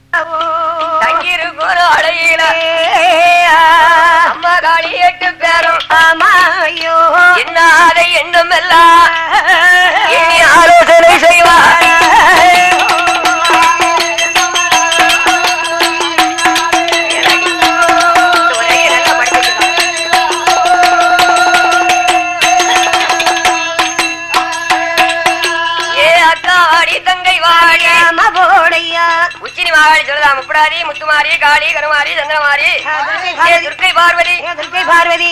தங்கியிருக்கிற அடையில அம்மா காளி எட்டு பேரும் ஆமாயோ என்னாத எண்ணம் எல்லாம் இனி ஆலோசனை செய்வார் ஏ அக்கா வாடி தங்கை வாடி ஆமா போடையா உச்சினி மாகாளி சொல்லுதா முப்படாரி முத்துமாரி காளி கருமாரி சந்திரமாரி ஏ துர்க்கை பார்வதி துர்க்கை பார்வதி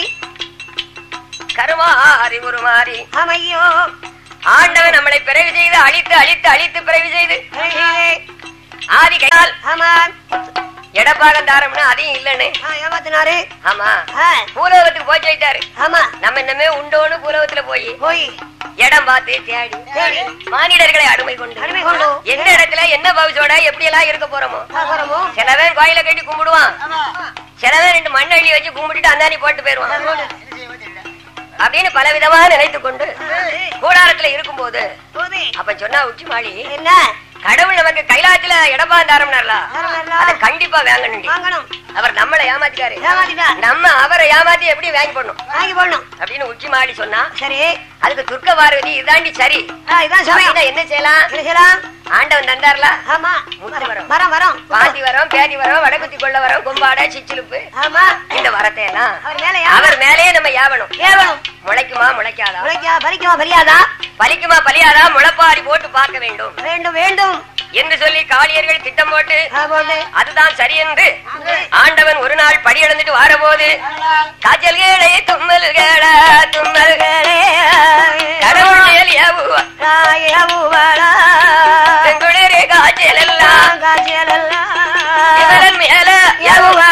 கருமாரி குருமாரி ஆமையோ ஆண்டவன் நம்மளை பிறவி செய்து அழித்து அழித்து அழித்து பிறவி செய்து ஆதி கையால் ஆமா எடப்பாகம் தாரம்னு அதையும் இல்லன்னு ஆ, ஏமாத்தினாரு ஆமா ஆ, பூலோகத்துக்கு போய் சொல்லிட்டாரு ஆமா நம்ம இன்னமே உண்டோன்னு பூலோகத்துல போய் போய் இடம் பார்த்து தேடி தேடி. மானிடர்களை அடிமை கொண்டு அடிமை கொண்டு. எந்த இடத்துல என்ன பவுசோட எப்படி எல்லாம் இருக்க போறோமோ பாக்குறோமோ சிலவன் கோயில கட்டி கும்பிடுவான் சிலவன் ரெண்டு மண் அள்ளி வச்சு கும்பிட்டுட்டு அந்தானி போட்டு போயிருவான் அப்படின்னு பல விதமா நினைத்து கொண்டு கூடாரத்துல இருக்கும்போது போதே அப்ப சொன்னா உச்சி மாளி என்ன கடவுள் நமக்கு கைலாத்துல இடபாந்தாரம்னார்ல தாரம்னார்ல? அதை கண்டிப்பா வாங்கணும் வாங்கணும் அவர் நம்மளை ஏமாத்திட்டாரு ஏமாத்திட்டா நம்ம அவரை ஏமாத்தி எப்படி வாங்கி போடணும் வாங்கி போடணும் அப்படின்னு உச்சி மாடி சொன்னா சரி அதுக்கு துர்க்க பார்வதி இதாண்டி சரி ஆ, இதான் சமயம் அப்படின்னா என்ன செய்யலாம் என்ன செய்யலாம் ஆண்டவன் தந்தார்ல ஆமா முத்து வரம். வரோம் வரோம் பாண்டி வரோம் பேதி வரோம் வடக்குத்தி கொள்ள வரோம் கும்பாடை சிச்சிலுப்பு ஆமா இந்த வரத்தை எல்லாம் அவர் மேல அவர் மேலேயே நம்ம ஏவணும் ஏவணும் முளைக்குமா முளைக்காதா உழைக்கா பறிக்குமா பரியாதா பலிக்குமா பலியாதா முளைப்பாரி போட்டு பார்க்க வேண்டும் வேண்டும் வேண்டும் என்று சொல்லி காளியர்கள் திட்டம் போட்டு ஆ, போட்டு அதுதான் சரி என்று ஆண்டவன் ஒரு நாள் படி எழுந்துட்டு வரபோது காய்ச்சல்களே தும்மல்கள தும்மல்களே கடவுள் மேல் ஏவுவா. செங்குளிரே காய்ச்சல் எல்லாம் இவரன் மேல ஏவுவா.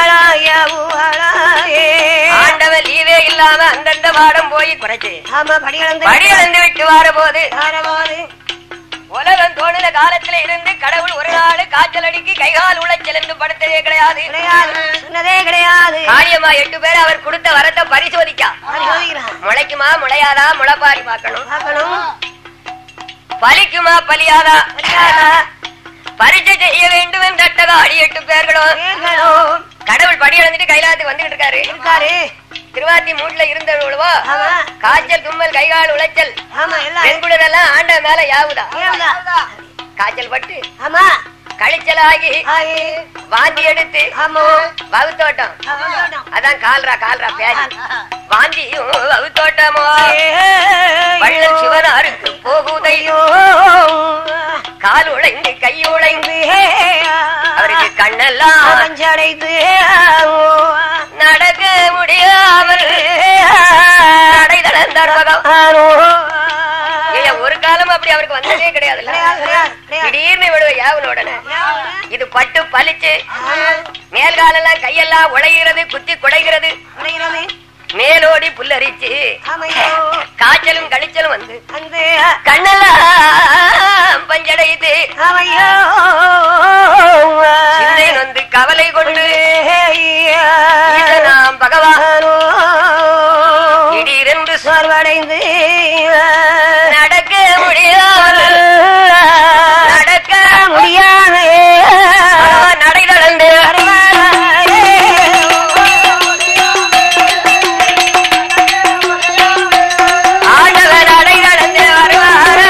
ஆண்டவன் லீவே இல்லாம அந்தந்த பாடம் போய் குறைச்சு ஆமா படி இழந்து படி எழுந்து விட்டு வரபோது ஆரவாது. உலகம் தோணுல காலத்துல இருந்து கடவுள் ஒரு நாள் காய்ச்சல் அடிக்கு கைகால் உளைச்சல் என்று படுத்ததே கிடையாது கிடையாது சொன்னதே கிடையாது காளியம்மா எட்டு பேர் அவர் கொடுத்த வரத்தை பரிசோதிக்கா பரிசோதிக்கிறான். முளைக்குமா முளையாதா முளைப்பாரி பார்க்கணும் பார்க்கணும் பலிக்குமா பலியாதா பரியாதா. பரீட்சை செய்ய வேண்டும் என்று அட்டகாடி எட்டு பேர்களும் கேட்கணும். கடவுள் படி எழுந்துட்டு கைலாத்துக்கு வந்துகிட்டு இருக்காரு இருக்காரு திருவாத்தி மூட்ல இருந்தவளவோ ஆமா காய்ச்சல் தும்மல் கைகால் உளைச்சல் ஆமா எல்லாம் பெண்குடதெல்லாம் ஆண்ட மேல யாவுதா ஏவுதா. காய்ச்சல் பட்டு ஆமா கழிச்சலாகி ஆயி. வாந்தி எடுத்து ஆமா வகுத்தோட்டம் ஆமா, வேணும். அதான் கால்ரா கால்ரா பேசி வாந்தியும் வகுத்தோட்டமோ ஏய். வள்ளல் சிவனாருக்கு போகுதையோ கால் உழைந்து கை உழைந்து அவருக்கு கண்ணெல்லாம் பஞ்சடைத்து நடக்க முடியாமல் நடை தளர்ந்தார் பகவான் ஏய்யா, ஒரு காலம் அப்படி அவருக்கு வந்ததே கிடையாதுல்ல கிடையாது, கிடையாது, கிடையாது. திடீர்னு விடுவ யாவன உடனே இது பட்டு பளிச்சு மேல்காலெல்லாம் கையெல்லாம் உழைகிறது குத்தி குடைகிறது அடைகிறது. மேலோடி புல்லரிச்சு ஆமையோ. காய்ச்சலும் கழிச்சலும் வந்து அந்த கண்ணெல்லாம் பஞ்சடைத்து ஆமையோ. சிந்தை நொந்து கவலை கொண்டு ஏய்யா. நாம் பகவான் ஆனோ. திடீரென்று சொல் சோர்வடைந்து நடக்க முடியாமல் நடக்க முடியாத பகவான் நடை தளர்ந்து ஆண்டவர் நடை தளர்ந்து வருவாரா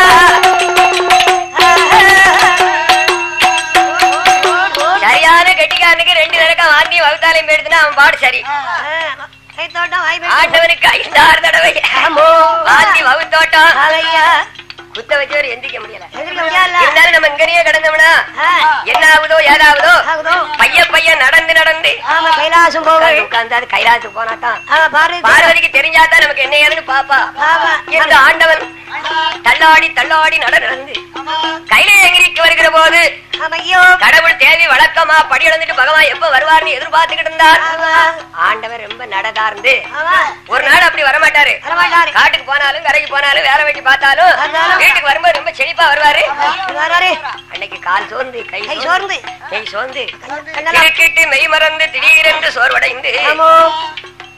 சரியான கெட்டிக்காரனுக்கு ரெண்டு நடக்க வாங்கி வகுத்தாலையும் எடுத்துனா அவன் பாடு சரி கைத்தோட்டம் ஆண்டவனுக்கு ஐந்தாறு தடவை வாந்தி வகுத்தோட்டம் ஆலையா குத்த வச்சவர் எந்திரிக்க முடியல எதிர்க்க முடியாதுல்ல இருந்தாலும் நம்ம இங்கனையே கிடந்தோம்னா ஆ. என்ன ஆகுதோ ஏதாவதோ ஆகுதோ பைய பையன் நடந்து நடந்து ஆமா கைலாசம் போகல் உட்கார்ந்து கைலாசத்துக்கு போனாதான் ஆமா பாரு பார்வதிக்கு தெரிஞ்சாதான் நமக்கு என்ன ஏதுன்னு பாப்பா ஆமா இந்த ஆண்டவன் தள்ளாடி தள்ளாடி நட நடந்து கையில எங்கிரிக்கு வருகிற போது ஆமையோ கடவுள் தேவி வழக்கமா படி இழந்துட்டு பகவான் எப்ப வருவார்னு எதிர்பார்த்துக்கிட்டு இருந்தார் ஆமா ஆண்டவர் ரொம்ப நடதார்ந்து ஆமா ஒரு நாள் அப்படி வரமாட்டாரு வரமாட்டாரு காட்டுக்கு போனாலும் கரைக்கு போனாலும் வேற வெட்டி பார்த்தாலும் வந்தாலும். வீட்டுக்கு வரும்போது ரொம்ப செழிப்பா வருவாரு வராரு அன்னைக்கு கால் சோர்ந்து கை கை சோர்ந்து சோர்ந்து கை சோர்ந்து கண்ணெல்லாம் கிரிக்கிட்டு மெய் மறந்து திடீரென்று சோர்வடைந்து ஆமோ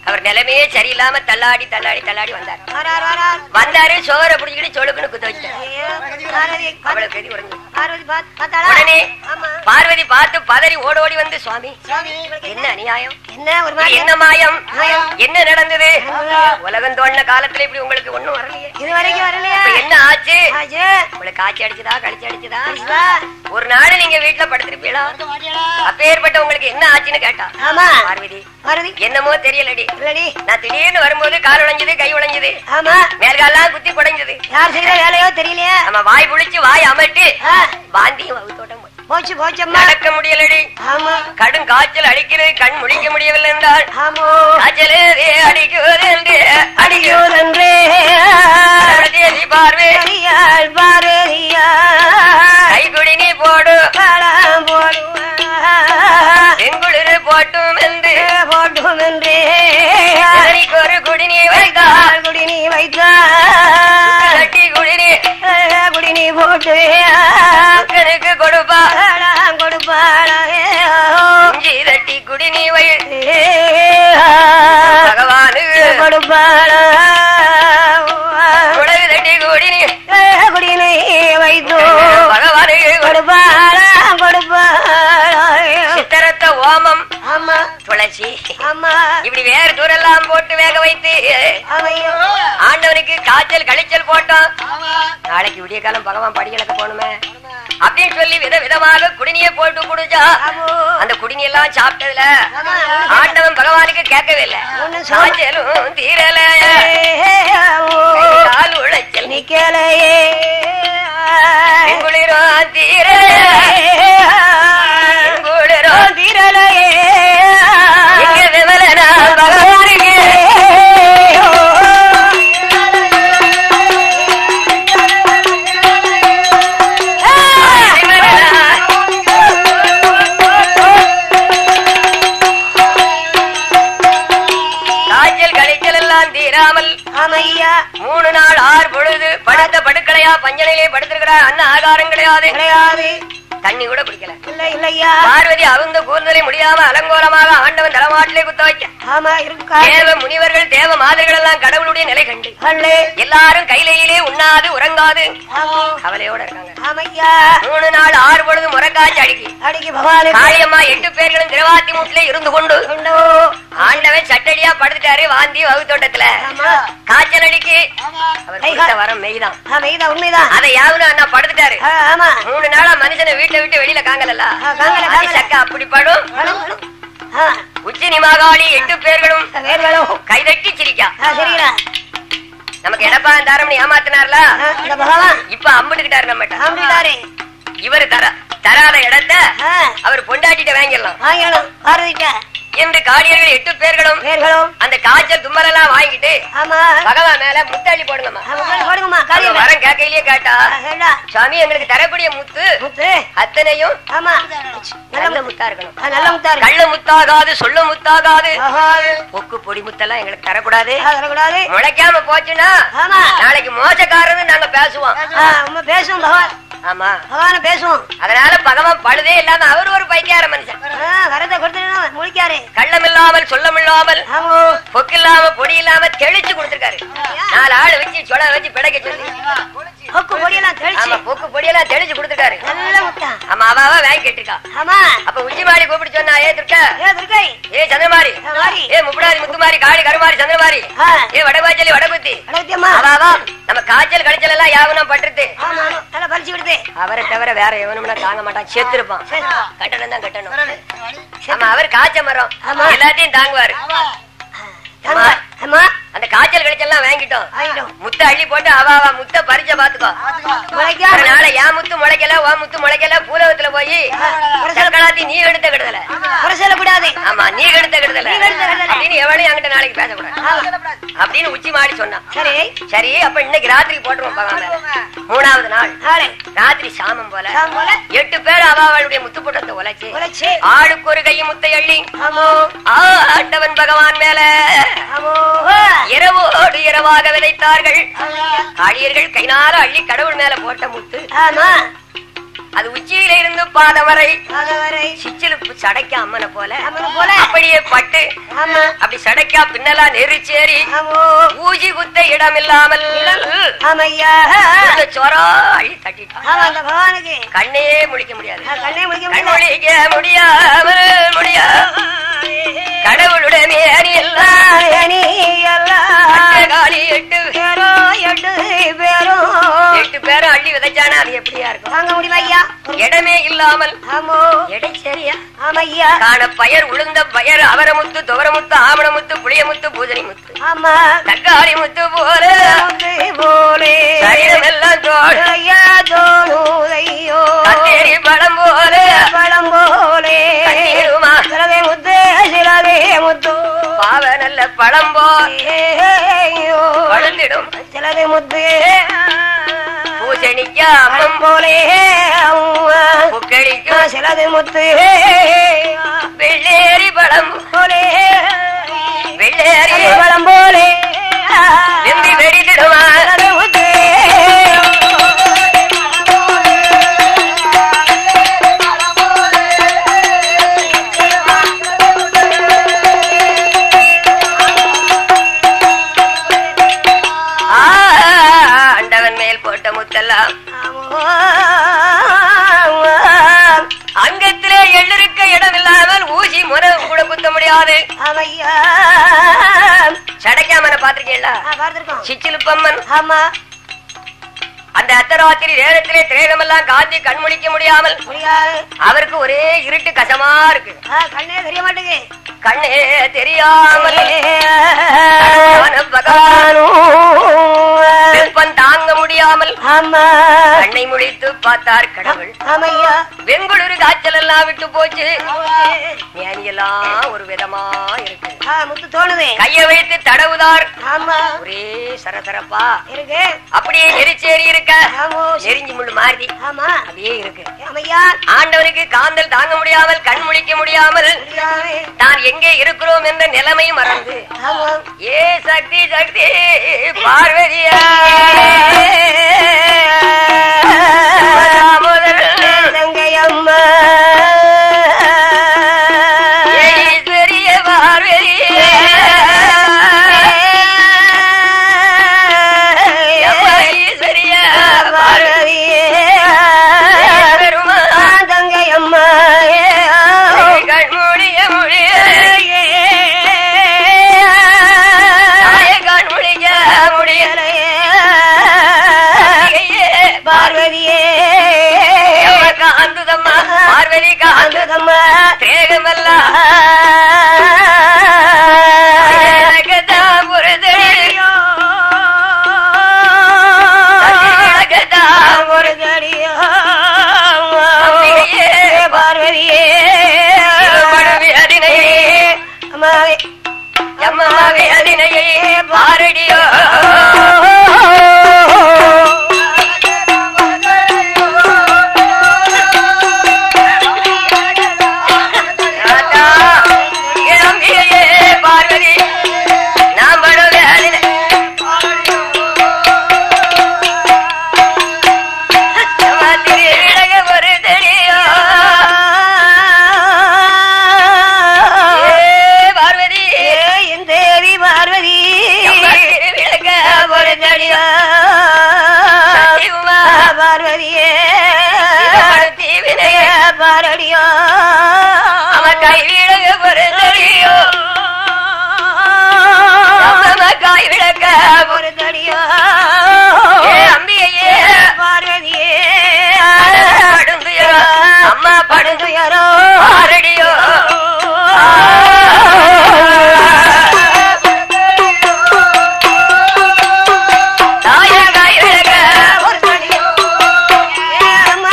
அவர் நிலைமையே சரியில்லாம தள்ளாடி தள்ளாடி தள்ளாடி வந்தார் வரார் வரார் வந்தாரு சோரை புடிச்சுக்கிட்டு சொலுக்குன்னு குத்த வச்சிட்டார் ஐயோ, பார்வதி பாத்- அவ்வளவு கதி உடஞ்சு பார்வதி பாத்- பார்த்தாளா உடனே ஆமா பார்வதி பார்த்து பதறி ஓடி ஓடி வந்து சுவாமி சுவாமி, இவளுக்கு என்ன அநியாயம் என்ன ஒரு இது மாதிரி என்ன மாயம் மாயம். என்ன நடந்தது நடந்தது. உலகம் தோண்டின காலத்துல இப்படி உங்களுக்கு ஒண்ணும் வரலையே இது வரைக்கும் வரலையா இப்ப என்ன ஆச்சு ஆச்சு உங்களுக்கு காய்ச்சி அடிச்சுதா கழிச்சு அடிச்சுதா ஆச்சுதா? ஒரு நாள் நீங்க வீட்டுல படுத்திருப்பீங்களா அப்பேற்பட்ட உங்களுக்கு என்ன ஆச்சுன்னு கேட்டா ஆமா பார்வதி பார்வதி என்னமோ தெரியலடி இல்லடி நான் திடீர்னு வரும்போது கால் உடைஞ்சது கை உடைஞ்சது ஆமா மேல்காலாம் குத்தி குடைஞ்சது யார் செய்யற வேலையோ தெரியலையே நம்ம வாய் புளிச்சு வாய் அமட்டு ஆ, வாந்தியும் வகுத்தோட்டம் போச்சு. போச்சு போச்சம்மா நடக்க முடியலடி ஆமா கடும் காய்ச்சல் அடிக்கிறது கண் முழிக்க முடியவில்லை என்றால் ஆமோ காய்ச்சலே அடிக்குவது என்று அடியோதன்றே அடிக்குது பார்வை அடியாள் பாரதியா கைகுடி நீ போடு பழம் போடுவா செங்குளிரு போட்டும் என்று போட்டும் என்றே இதனைக்கு ஒரு குடி நீ வைத்தார் குடி நீ வைத்தார் கட்டி குடி நீ குடி நீ போட்டு மக்களுக்கு கொடுப்பா கொடுப்பாளே இஞ்சி தட்டி குடி நீ வை பகவானுக்கு கொடுப்பாளா உடவு தட்டி குடி நீ குடி நீ வைத்தோ பகவானுக்கு கொடு. கொடுப்பாளா கொடுப்பாளா சித்தரத்த ஓமம் ஆமா துளசி ஆமா இப்படி வேறு தூரெல்லாம் போட்டு வேக வைத்து அவையோ ஆண்டவனுக்கு காய்ச்சல் கழிச்சல் போட்டோம் நாளைக்கு விடிய காலம் பகவான் படிகளுக்கு போகணுமே அப்படின்னு சொல்லி வித விதமாக குடினியை போட்டு குடிச்சா ஆமோ அந்த குடினி எல்லாம் சாப்பிட்டதுல ஆமா. ஆண்டவன் பகவானுக்கு கேட்கவே இல்லை ஒண்ணும் சொல்ல- காய்ச்சலும் தீரல ஆமோ. கால் உழைச்சல் நிக்கலையே குளிரும் தீரல குளிரும் திரளையே இங்க விமலனா பகவானுக்கு விமலனா காய்ச்சல் கழிச்சல் எல்லாம் தீராமல் ஆமையா மூணு நாள் ஆறு பொழுது படுத்த படுக்கலையா பஞ்சனையிலே படுத்திருக்கிறார் அன்ன ஆகாரம் கிடையாது கிடையாது தண்ணி கூட குடிக்கல இல்ல இல்லையா பார்வதி அவங்க கூர்ந்தலை முடியாம அலங்கோலமாக ஆண்டவன் தலைமாட்டிலே குத்த வைக்க ஆமா இருக்கா தேவ முனிவர்கள் தேவ மாதிரிகள் எல்லாம் கடவுளுடைய நிலை கண்டு கண்ணு எல்லாரும் கையிலேயே உண்ணாது உறங்காது ஆமோ கவலையோட இருக்காங்க ஆமையா மூணு நாள் ஆறு பொழுது முறக்காய்ச்சி அடிக்கி அடிக்கு பகவானுக்கு காளியம்மா எட்டு பேர்களும் திரவாத்தி மூட்டிலே இருந்து கொண்டு உண்டோ ஆண்டவன் சட்டடியா படுத்துட்டாரு வாந்தி வகுத்தோட்டத்துல ஆமா காய்ச்சல் அடிக்கு அவர் கொடுத்த வரம் மெய்தான் ஆமைதான் உண்மைதான் அதை யாவனும் அண்ணா படுத்துட்டாரு ஆ, ஆமா மூணு நாளா மனுஷனை வீட்டை விட்டு வெளியில காங்கலல்ல ஆ, காங்கல, அது காங்கல. சக்க அப்படி படும் வேணும், வேணும். ஆ, உச்சி நிமாகாளி எட்டு பேர்களும் வேர்களும் கைதட்டி சிரிக்கா ஆ, சரிங்களா நமக்கு எடப்பா தாரமணி ஏமாத்தினார்ல ஆ, இந்த பகவான் இப்ப அம்பிட்டுக்கிட்டாரு நம்மகிட்ட ஆம்பிட்டாரு இவரு தர தராத இடத்த ஆ, அவர் பொண்டாட்டிட்ட வாங்கிடலாம் வாங்கணும் பார்வதிட்ட என்று காடியர்கள் எட்டு பேர்களும் வேர்களும் அந்த காய்ச்சல் தும்மலெல்லாம் வாங்கிட்டு ஆமா பகவான் மேல முத்தாளி போடுங்கம்மா ஆ, உட்கார்ந்து போடுங்கம்மா அவங்க காரியம் வரம் கேட்கையிலேயே கேட்டா கேட்டா சாமி எங்களுக்கு தரக்கூடிய முத்து முத்து அத்தனையும் ஆமா நல்ல முத்தா இருக்கணும் ஆ, நல்ல முத்தாரு கள்ள முத்தாகாது சொல்ல முத்தாகாது ஆஹா, பொக்கு பொடி முத்தெல்லாம் எங்களுக்கு தரக்கூடாது ஆ, வரக்கூடாது முளைக்காம போச்சுன்னா ஆமா நாளைக்கு மோசக்காரன்னு நாங்க பேசுவோம் ஆ, உண்மை பேசுவோம் பகவான் ஆமா பகவான பேசுவோம் அதனால பகவான் பழுதே இல்லாம அவர் ஒரு பைத்தியார மனுஷன் ஆ, வரத்தை கொடுத்துட்டு முழிக்காரு கள்ளமில்லாமல் சொல்லமில்லாமல் ஆமோ பொக்கு இல்லாம பொடி இல்லாம தெளிச்சு கொடுத்திருக்காரு நாலு ஆளு வச்சு சொல வச்சு பிடைக்க சொல்லி கொக்கு பொடியெல்லாம் தெளிச்சு ஆமா பொக்கு பொடியெல்லாம் தெளிச்சு கொடுத்துருக்காரு நல்ல முத்தா ஆமா அவ அவ வாங்கி கேட்டிருக்கா ஆமா அப்ப உச்சி மாடி கூப்பிட்டு சொன்னா ஏ துர்க்க ஏ துர்கை ஏ சந்திரமாரி ஆ, மாறி ஏ முப்படாதி முத்துமாரி காளி கருமாரி சந்திரமாரி ஆ ஏ வடபாச்சலி வடபுத்தி அடத்தியம்மா அவ அவ நம்ம காய்ச்சல் கடிச்சல் எல்லாம் யாவனும் பட்டுருது ஆமா ஆமா நல்லா பறிச்சு விடுது அவரை தவிர வேற எவனும்னா தாங்க மாட்டான் செத்துருப்பான் சரி. கட்டணம் தான் கட்டணும் ஆமா அவர் காய்ச்ச மரம் ஆமா. எல்லாத்தையும் தாங்குவாரு ஆமா ஆமா அந்த காய்ச்சல் கடிச்சல்லாம் வாங்கிட்டோம் ஆயிடும் முத்த அள்ளி போட்டு அவ அவ முத்த பறிச்ச பாத்துக்கோ முளைக்கா ஒரு நாளை என் முத்து முளைக்கல ஓ முத்து முளைக்கல பூலகத்துல போய் சக்கலாத்தி நீ எடுத்த கெடுதல குறை கூடாது ஆமா நீ கெடுத்த கெடுதல நீ கெடுத்த கெடுதல. அப்படின்னு எவனையும் என்கிட்ட நாளைக்கு பேசக்கூடாது அப்படின்னு உச்சி மாடி சொன்னான் சரி சரி அப்ப இன்னைக்கு ராத்திரி போட்டுருவோம் பகவான் மூணாவது நாள் நாளை ராத்திரி சாமம் போல சாம் போல எட்டு பேர் அவ அவளுடைய முத்து போட்டத்தை உழைச்சு உழைச்சு ஆளுக்கு ஒரு கை முத்தை அள்ளி ஆமோ ஆ, ஆண்டவன் பகவான் மேல ஆமோ இரவோடு இரவாக விதைத்தார்கள் காளியர்கள் கைனால அள்ளி கடவுள் மேல போட்ட முத்து ஆமா அது உச்சியில இருந்து பாதம் வரை அதவரை சிச்சிலுப்பு சடைக்கா அம்மனை போல அம்மனை போல. அப்படியே பட்டு ஆமா அப்படி சடைக்கா பின்னலா நெரிச்சேரி ஆமோ ஊசி குத்த இடம் இல்லாமல் ஆமையா இந்த சொரா அழி தட்டிட்டான் ஆமா அந்த பகவானுக்கு கண்ணே முழிக்க முடியாது ஆ, கண்ணே முடிக்க கண் முடியல முழிக்க முடியாமல் முடியா கடவுளுடனே அணி எல்லாம் அணி எல்லாம் காலி எட்டு பேரோ எட்டு பேரோ எட்டு பேரும் அள்ளி விதைச்சானா அது எப்படியா இருக்கும் வாங்க முடியுமா ஐயா இடமே இல்லாமல் ஆமோ எடை சரியா ஆமையா காண பயர் உளுந்த பயர் அவரமுத்து துவரமுத்து ஆமணமுத்து புளியமுத்து பூஜனி முத்து ஆமா தக்காளி முத்து போல வந்து போலே சரீரம் எல்லாம் தோல் ஐயா தோணுதையோ கத்தேரி பழம் போல பழம் போலே கண்ணீருமா சிலவே முத்து சிலவே முத்து பாவ நல்ல பழம் போல் ஐயோ. வளர்ந்திடும் சிலவே முத்து பூசணிக்கா பழம் போலே அம்மா. புக்கடிக்கும் சிலது முத்து வெள்ளேரி பழம் போலே வெள்ளேரி பழம் போலே வெந்தி வெடித்திடுமா சிலது முத்து ஆ, ஆண்டவன் மேல் போட்ட முத்தெல்லாம் அங்கத்திலே எள்ளிருக்க இடம் இல்லாமல் ஊசி முறை கூட குத்த முடியாது ஆமையா சடைக்காமன பாத்திருக்கீங்களா பார்த்திருக்கோம் சிச்சிலுப்பம்மன் ஆமா அந்த அர்த்தராத்திரி நேரத்திலே திரேகமெல்லாம் காந்தி கண்முழிக்க முடியாமல் முடியாது அவருக்கு ஒரே இருட்டு கசமா இருக்கு ஆ, கண்ணே தெரிய மாட்டேங்குது கண்ணே தெரியாமல் கடுமையான பகவான் வெப்பம் தாங்க முடியாமல் ஆமா கண்ணை முழித்து பார்த்தார் கடவுள் ஆமையா வெங்குளிர் காய்ச்சல் எல்லாம் விட்டு போச்சு மேனியெல்லாம் ஒரு விதமா இருக்கு ஆ, முத்து தோணுது கைய வைத்து தடவுதார் ஆமா ஒரே சரசரப்பா இருக்கு அப்படியே நெரிச்சேரி இருக்க ஆமோ நெறிஞ்சி முள்ளு மாறி ஆமா அப்படியே இருக்கு ஆமையா ஆண்டவனுக்கு காந்தல் தாங்க முடியாமல் கண் முழிக்க முடியாமல் முடியாது தான் எங்கே இருக்கிறோம் என்ற நிலைமை மறந்து ஆமா ஏ சக்தி சக்தி பார்வதியா தாமோதரன், தங்கை அம்மா ஏ ஈஸ்வரிய பார்வதியே அம்மா ஈஸ்வரிய பார்வதி பெருமாள் தங்கை அம்மா கண் மூடிய மொழிய கண் முடிய முடியல பார்வதியே காந்துதம்மா பார்வதி காந்து அந்ததம்மா தேகமல்ல ஒரு தடியோ அம்பிகையே. பார்வதியே அம்மாவே பாரடியோ ராஜா, இளம்பிகையே பார்வதி நாம் படுவே அடினை சமாத்திரி விலக ஒரு தெரியும் ஏ பார்வதி என் தேவி பார்வதி சமாத்திரி விலக ஒரு தடியோ சத்தியமா பார்வதியே படுத்தி வினைய பாரடியோ அவன் கை விலக ஒரு தெரியும் அம்மா காய் விளக்க ஒரு தடியோ ஏ அம்பிகையே பார்வதியே படுந்துயரோ அம்மா படுந்து படுந்துயரோ பாரடியோ தாய காய் விளக்க ஒரு தடியோ ஏ அம்மா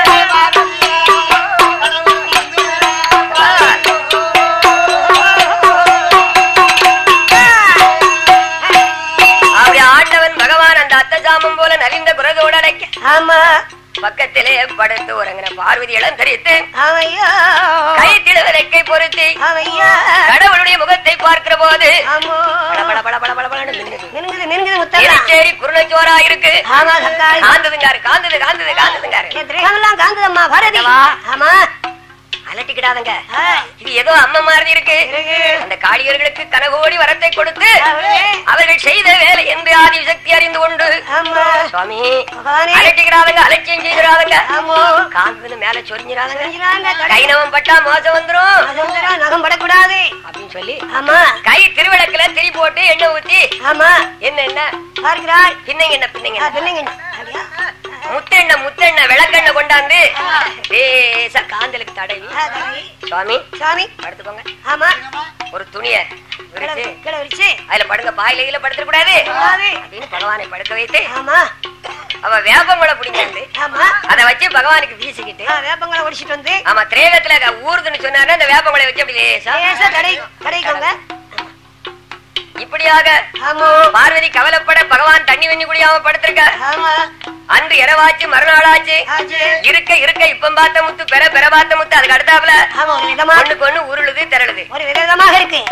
அப்படி ஆண்டவன் பகவான் அந்த அத்தஜாமம் போல நலிந்த குரதோடு அடைக்க ஆமா பக்கத்திலே படுத்து உறங்கின பார்வதி இளம் தெரித்து அவையோ கை திடுவதை ரெக்கை பொருத்தி ஐயா கடவுளுடைய முகத்தை பார்க்கிற போது ஆமோ பள பள பள பள பள பளன்னு மின்னுது. நின்னுங்குது நின்னுங்குது முத்தல்லா எரிச்சேரி குருணச்சோரா இருக்கு ஆமா சக்காரி காந்ததுங்காரு காந்தது காந்தது காந்ததுங்காரு என் திரேகமெல்லாம் காங்குதம்மா பாரதி வா. ஆமா அலட்டிக்கிடாதங்க ஆ, இது ஏதோ அம்மா மாதிரி இருக்கு இருக்கு. அந்த காளியர்களுக்கு கனகோடி வரத்தை கொடுத்து அவளே. அவர்கள் செய்த வேலை என்று ஆதி சக்தி அறிந்து கொண்டு ஆமா சுவாமி பகவானே அலட்டிக்கிறாதங்க அலட்சியம் செய்கிறாதங்க ஆமோ காந்ததுன்னு மேல சொரிஞ்சிடாதங்க செஞ்சுறாங்க கடை கைனவம் பட்டா மோசம் வந்துரும் அதுவும் நகம் படக்கூடாது அப்படின்னு சொல்லி ஆமா கை திருவிளக்குல திரி போட்டு எண்ணெய் ஊத்தி ஆமா என்ன என்ன பார்க்கிறாள் பின்னைங்க என்ன பின்னைங்க ஆ, என்ன? சொல்லுங்க அப்படியா? முத்தெண்ணெய் முத்தெண்ணெய் விளக்கெண்ணெய் கொண்டாந்து லேசா காந்தலுக்கு தடவி ஆ, தம்பி. சுவாமி சாமி படுத்துக்கோங்க ஆமா ஒரு துணிய கிட விரிச்சு கிட விரிச்சு அதுல படுங்க பாயில கீழ படுத்துட கூடாது கூடாது. அப்படின்னு பகவானை படுக்க வைத்து ஆமா அவ வேப்பங்குளை பிடிங்கிருந்து ஆமா அதை வச்சு பகவானுக்கு வீசிக்கிட்டு ஆ, வேப்பங்களை ஒடிச்சிட்டு வந்து ஆமா திரேகத்துல க- ஊறுதுன்னு சொன்னாருன்னா அந்த வேப்பங்குளை வச்சு அப்படி லேசா லேசா கடை கடைக்கோங்க இப்படியாக ஆமா பார்வதி கவலைப்பட பகவான் தண்ணி வண்ணி குடியாம படுத்திருக்க ஆமா அன்று இரவாச்சு மறுநாளாச்சு ஆச்சு இருக்க இருக்க இப்ப பார்த்த முத்து பெற பெற பார்த்த முத்து அதுக்கு அடுத்தாப்புல ஆமா ஒரு விதமா ஒண்ணுக்கு ஒண்ணு உருளுது திரளுது ஒரு விதமாக இருக்கு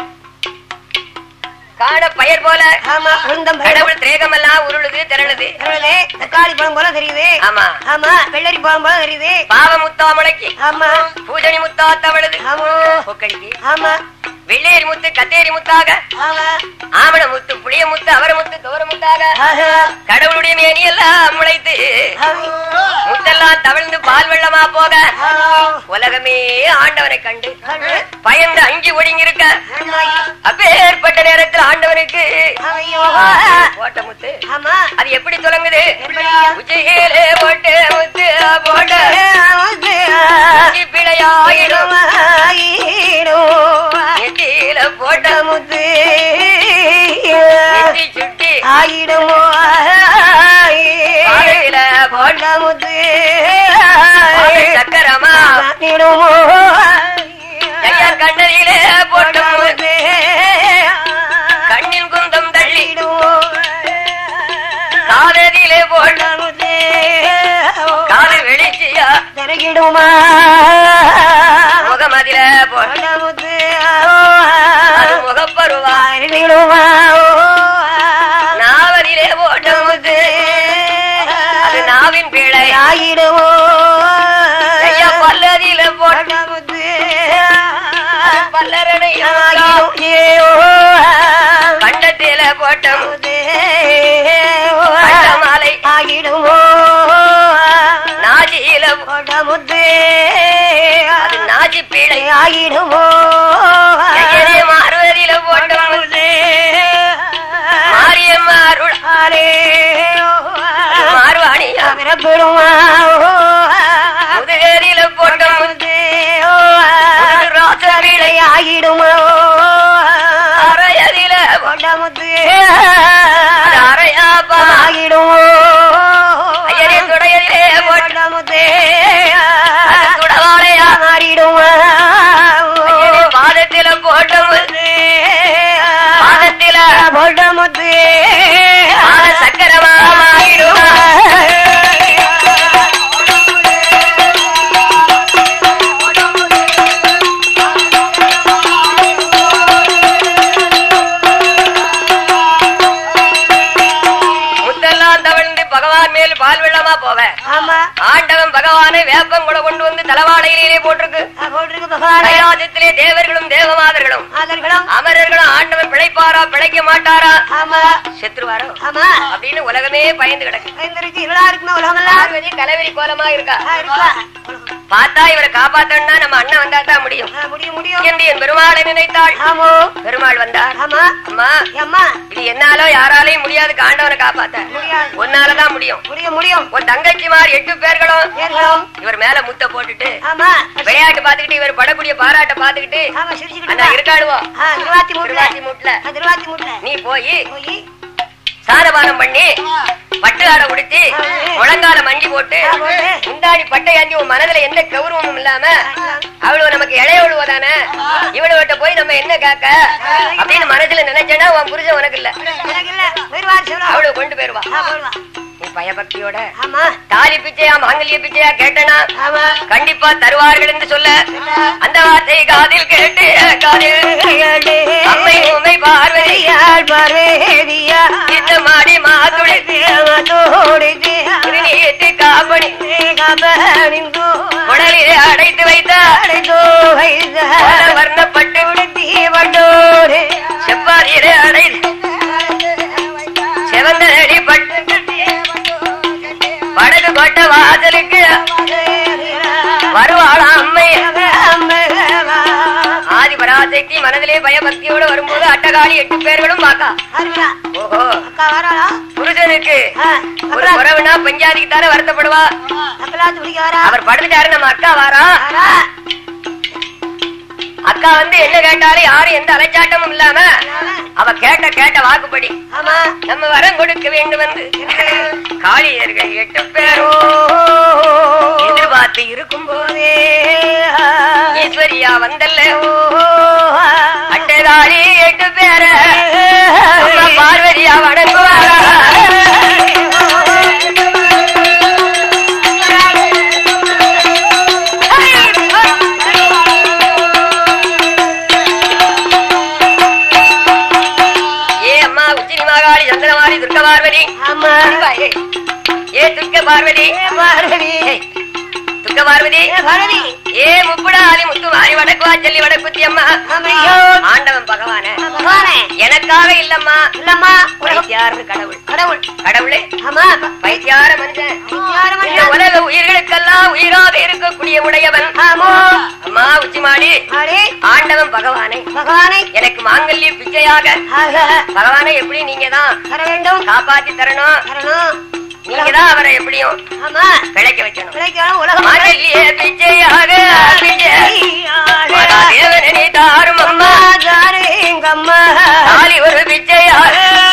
காண பயிர் போல ஆமா உளுந்தம் பழம் கடவுள் திரேகம் எல்லாம் உருளுது திரளுது தெரியுது தக்காளி பழம் போல தெரியுது ஆமா ஆமா வெள்ளரி பழம் போல தெரியுது பாவ முத்தா முளைக்கு ஆமா பூஜணி முத்தா தவழுது ஆமா பொக்கடிக்கு ஆமா வெள்ளேரி முத்து கத்தேரி முத்தாக ஆமா ஆமண முத்து புளிய முத்து அவர முத்து தோர முத்தாக ஆஹா. கடவுளுடைய மேனி எல்லாம் முளைத்து ஆமா. முத்தெல்லாம் தவழ்ந்து பால் வெள்ளமா போக ஆமா. உலகமே ஆண்டவனை கண்டு கண்டு. பயந்து அங்கி ஒடுங்கியிருக்க ஆமா. அப்பேற்பட்ட நேரத்தில் ஆண்டவனுக்கு ஐயோ. போட்ட முத்து ஆமா அது எப்படி தொடங்குது எப்படியா? உச்சியிலே போட்டு முத்து போட்ட வந்து உச்சி பிழையாயிடும் ஆயிடும். நெத்தியில போட்ட முத்து நெத்தி சுட்டி ஆயிடுமோ பாதையில போட்ட முத்து பாதை சக்கரமா ஆயிடுமோ ஐயா கண்ணதியிலே போட்ட முத்து கண்ணின் குந்தம் தள்ளி காததியிலே போட்ட காது வெளிச்சியா திறகிடுமா முகமதில போட்ட அது முகப்பருவா நாவலிலே போட்ட முத்து அது நாவின் பிழை ஆயிடுமோ ஐயா பல்லதியில போட்ட அது பல்லரணை கண்டத்தில போட்ட முத்து கண்ட மாலை ஆகிடுமோ நாஜியில முத்து அது நாஜி பிழை ஆகிடுமோ ஐயரே மாறுவதில போட்ட முத்து மாரியம்மா அருள் அது மாறுவாணியா முதுகேரியில போட்ட முத்து முதுகு ராச பிழை ஆகிடுமோ அரையதில கொண்டமுத்து அது அரையாப்பா ஆகிடுமோ ஐயரே துடையதிலே போட்ட கொண்டமுத்து அது துடவாளையா மாறிடுமோ ஐயரே பாதத்தில போட்ட முத்து பாதத்தில கொண்டமுத்து பாத சக்கரமா மாறிடுமா முத்தெல்லாம் தவழ்ந்து பகவான் மேல் பால் வெள்ளமா போவ ஆமா ஆண்டவன் பகவானை வேப்பம் கூட கொண்டு வந்து தலவாடையிலே போட்டிருக்கு போட்டிருக்கு பகவானே கைலாசத்திலே தேவர்களும் தேவமாதர்களும் ஆதர்களும் அமரர்களும் ஆண்டவன் பிழைப்பாரா பிழைக்க மாட்டாரா ஆமா செத்துருவாரோ ஆமா அப்படின்னு உலகமே பயந்து கிடக்கு பயந்துருக்கு இருளா இருக்குமா உலகமெல்லாம் பார்வதி கலவரி கோலமா இருக்கா ஆ, இருக்கா பார்த்தா இவரை காப்பாத்தணும்னா நம்ம அண்ணன் வந்தா தான் முடியும் ஆ, முடியும் முடியும் என்று என் பெருமாளை நினைத்தாள் ஆமோ பெருமாள் வந்தார் ஆமா அம்மா அம்மா இது என்னாலோ யாராலையும் முடியாது ஆண்டவனை காப்பாத்த முடியாது உன்னாலதான் முடியும் முடியும் முடியும் உன் தங்கச்சிமார் எட்டு பேர்களும் ஏர்களும் இவர் மேல முத்த போட்டுட்டு ஆமா விளையாட்டு பாத்துக்கிட்டு இவர் படக்கூடிய பாராட்ட பாத்துக்கிட்டு ஆமா சிரிச்சுக்கிட்டு அந்த இருக்கா. இருக்காடுவோ ஆ, திருவாத்தி மூட்டல திருவாச்சி மூட்டுல திருவாத்தி மூட்டல நீ போய் போய் சாரபானம் பண்ணி பட்டு ஆடை உடுத்தி முழங்கால மண்டி போட்டு ஆ, போட்டு. முந்தாடி பட்டை அஞ்சி உன் மனதுல எந்த கௌரவமும் இல்லாம அவ்வளவு நமக்கு இளையவழுவ தானே இவளுகிட்ட போய் நம்ம என்ன காக்க அப்படின்னு மனசுல நினைச்சேன்னா உன் புருஷன் உனக்கு இல்ல எனக்கு இல்ல போயிருவாரு சிவரா அவளு கொண்டு போயிருவா ஆ, போயிருவா நீ பயபக்தியோட ஆமா தாலி பிச்சையா மாங்கல்ய பிச்சையா கேட்டனா ஆமா கண்டிப்பா தருவார்கள் என்று சொல்ல அந்த வார்த்தை காதில் போது அம்மை உமை பார்வதி இந்த மாடி மாதுளை திருநீட்டு காப்பணி உடலிலே அடைத்து வைத்தார் பல வர்ணப்பட்டு செவ்வாரியிலே அடைத்து செவந்த அடிப்பட்டு வடகு கொட்ட வாசலுக்கு வருவாளா அம்மை ஆதி பராசக்தி மனதிலே பயபக்தியோடு வரும்போது அட்டகாளி எட்டு பேர்களும் பாக்கா ஓஹோ புருஷனுக்கு ஒரு குறவுனா பஞ்சாதிக்கு தானே வருத்தப்படுவா அவர் படுத்துட்டாரு நம்ம அக்கா வாரா அக்கா வந்து என்ன கேட்டாலும் யாரும் எந்த அலைச்சாட்டமும் இல்லாம அவ கேட்ட கேட்ட வாக்குப்படி ஆமா நம்ம வரம் கொடுக்க வேண்டும் என்று காளியர்கள் எட்டு பேரும் எதிர்பார்த்து இருக்கும் போதே ஈஸ்வரியா வந்தல்ல அட்டதாரி எட்டு பேர அம்மா பார்வதியா வணங்குவாரா ஏ அம்மா உச்சினி மாகாளி சந்திரமாரி துர்க்க பார்வதி ஆமா ஏய், ஏ துர்க்க பார்வதி பார்வதி ஏய், துர்க்க பார்வதி பார்வதி ஏ முப்புடாதி முத்து மாறி வடக்குவா சொல்லி வடக்குத்தி அம்மா ஐயோ. ஆண்டவன் பகவான பகவானே எனக்காக இல்லம்மா இல்லம்மா உலகம் பைத்தியார்னு கடவுள் கடவுள் கடவுளே ஆமா பைத்தியார மனுஷன் யார் இந்த மனுஷன்? உலக உயிர்களுக்கெல்லாம் உயிராக இருக்கக்கூடிய உடையவன் ஆமோ அம்மா உச்சிமாடி அடே ஆண்டவன் பகவானை பகவானை எனக்கு மாங்கல்ய பிச்சையாக ஆக பகவானை எப்படி நீங்க தான் தர வேண்டும் காப்பாத்தி தரணும் தரணும் நீங்க தான் அவரை எப்படியும் ஆமா பிழைக்க வைக்கணும் கிடைக்கலாம் உலகம் மாங்கல்ய பிச்சையாக பிச்சை மகாதேவனே தாரும் அம்மா எங்கம்மா தாலி ஒரு பிச்சையாக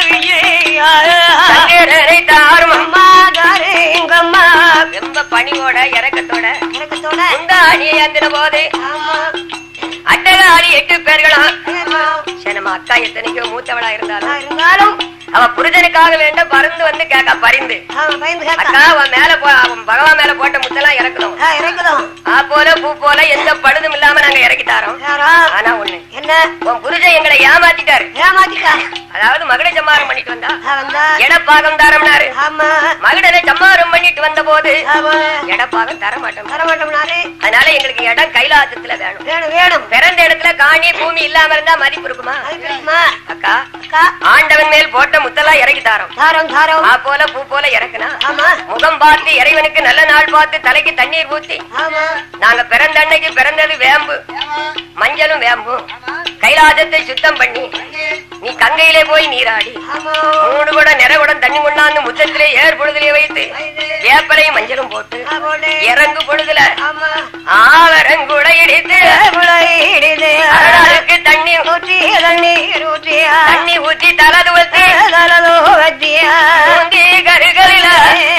சங்கரனை தாரும் அம்மா எங்கம்மா ரொம்ப பணிவோட இறக்கத்தோட இறக்கத்தோட முந்தாணி ஏந்தின போது ஆமா அட்டகாளி எட்டு பேர்களும் சரி நம்ம அக்கா எத்தனைக்கோ மூத்தவளா இருந்தாலும் இருந்தாலும் அவ புருஷனுக்காக வேண்டாம் பறந்து வந்து கேட்க பரிந்து அவன் பயந்து கேட்க அக்கா அவன் மேல போ அவன் பகவான் மேல போட்ட முத்தெல்லாம் இறக்கணும் இறக்குதோம் ஆ போல பூ போல எந்த பழுதும் இல்லாம நாங்க இறக்கி தரோம் யாரா ஆனா ஒண்ணு என்ன உன் புருஷன் எங்களை ஏமாத்திட்டாரு ஏமாத்திட்டா அதாவது மகுட சம்மாரம் பண்ணிட்டு வந்தா வந்தா எடப்பாகம் தரம்னாரு ஆமா மகுடனை சம்மாரம் பண்ணிட்டு வந்த போது ஆமா எடப்பாகம் தர மாட்டோம் தர மாட்டோம்னாரு அதனால எங்களுக்கு இடம் கைலாசத்துல வேணும் வேணும் வேணும் பிறந்த இடத்துல காணி பூமி இல்லாம இருந்தா மதிப்பு இருக்குமா அது கிடைக்குமா அக்கா அக்கா ஆண்டவன் மேல் போட்ட முத்தெல்லாம் இறக்கி தாரோம் தாரம் தாரம் ஆ போல பூ போல இறக்குனா ஆமா முகம் பார்த்து இறைவனுக்கு நல்ல நாள் பார்த்து தலைக்கு தண்ணீர் ஊத்தி ஆமா நாங்க பிறந்த அன்னைக்கு பிறந்தது வேம்பு மஞ்சளும் வேம்பும் கைலாசத்தை சுத்தம் பண்ணி நீ கங்கையிலே போய் நீராடி ஆமா மூணு கூட நிறகுடம் தண்ணி கொண்டாந்து முத்தத்திலே ஏர் பொழுதிலே வைத்து வேப்பலையும் மஞ்சளும் போட்டு போடு இறங்கு பொழுதுல ஆமா ஆவரங்குட இடித்து முளையிடுது அழகாருக்கு தண்ணி ஊற்றி தண்ணீர் ஊற்றியா தண்ணி ஊத்தி தலது ஊத்தி தலதோ வத்தியா பூந்தி கருகளில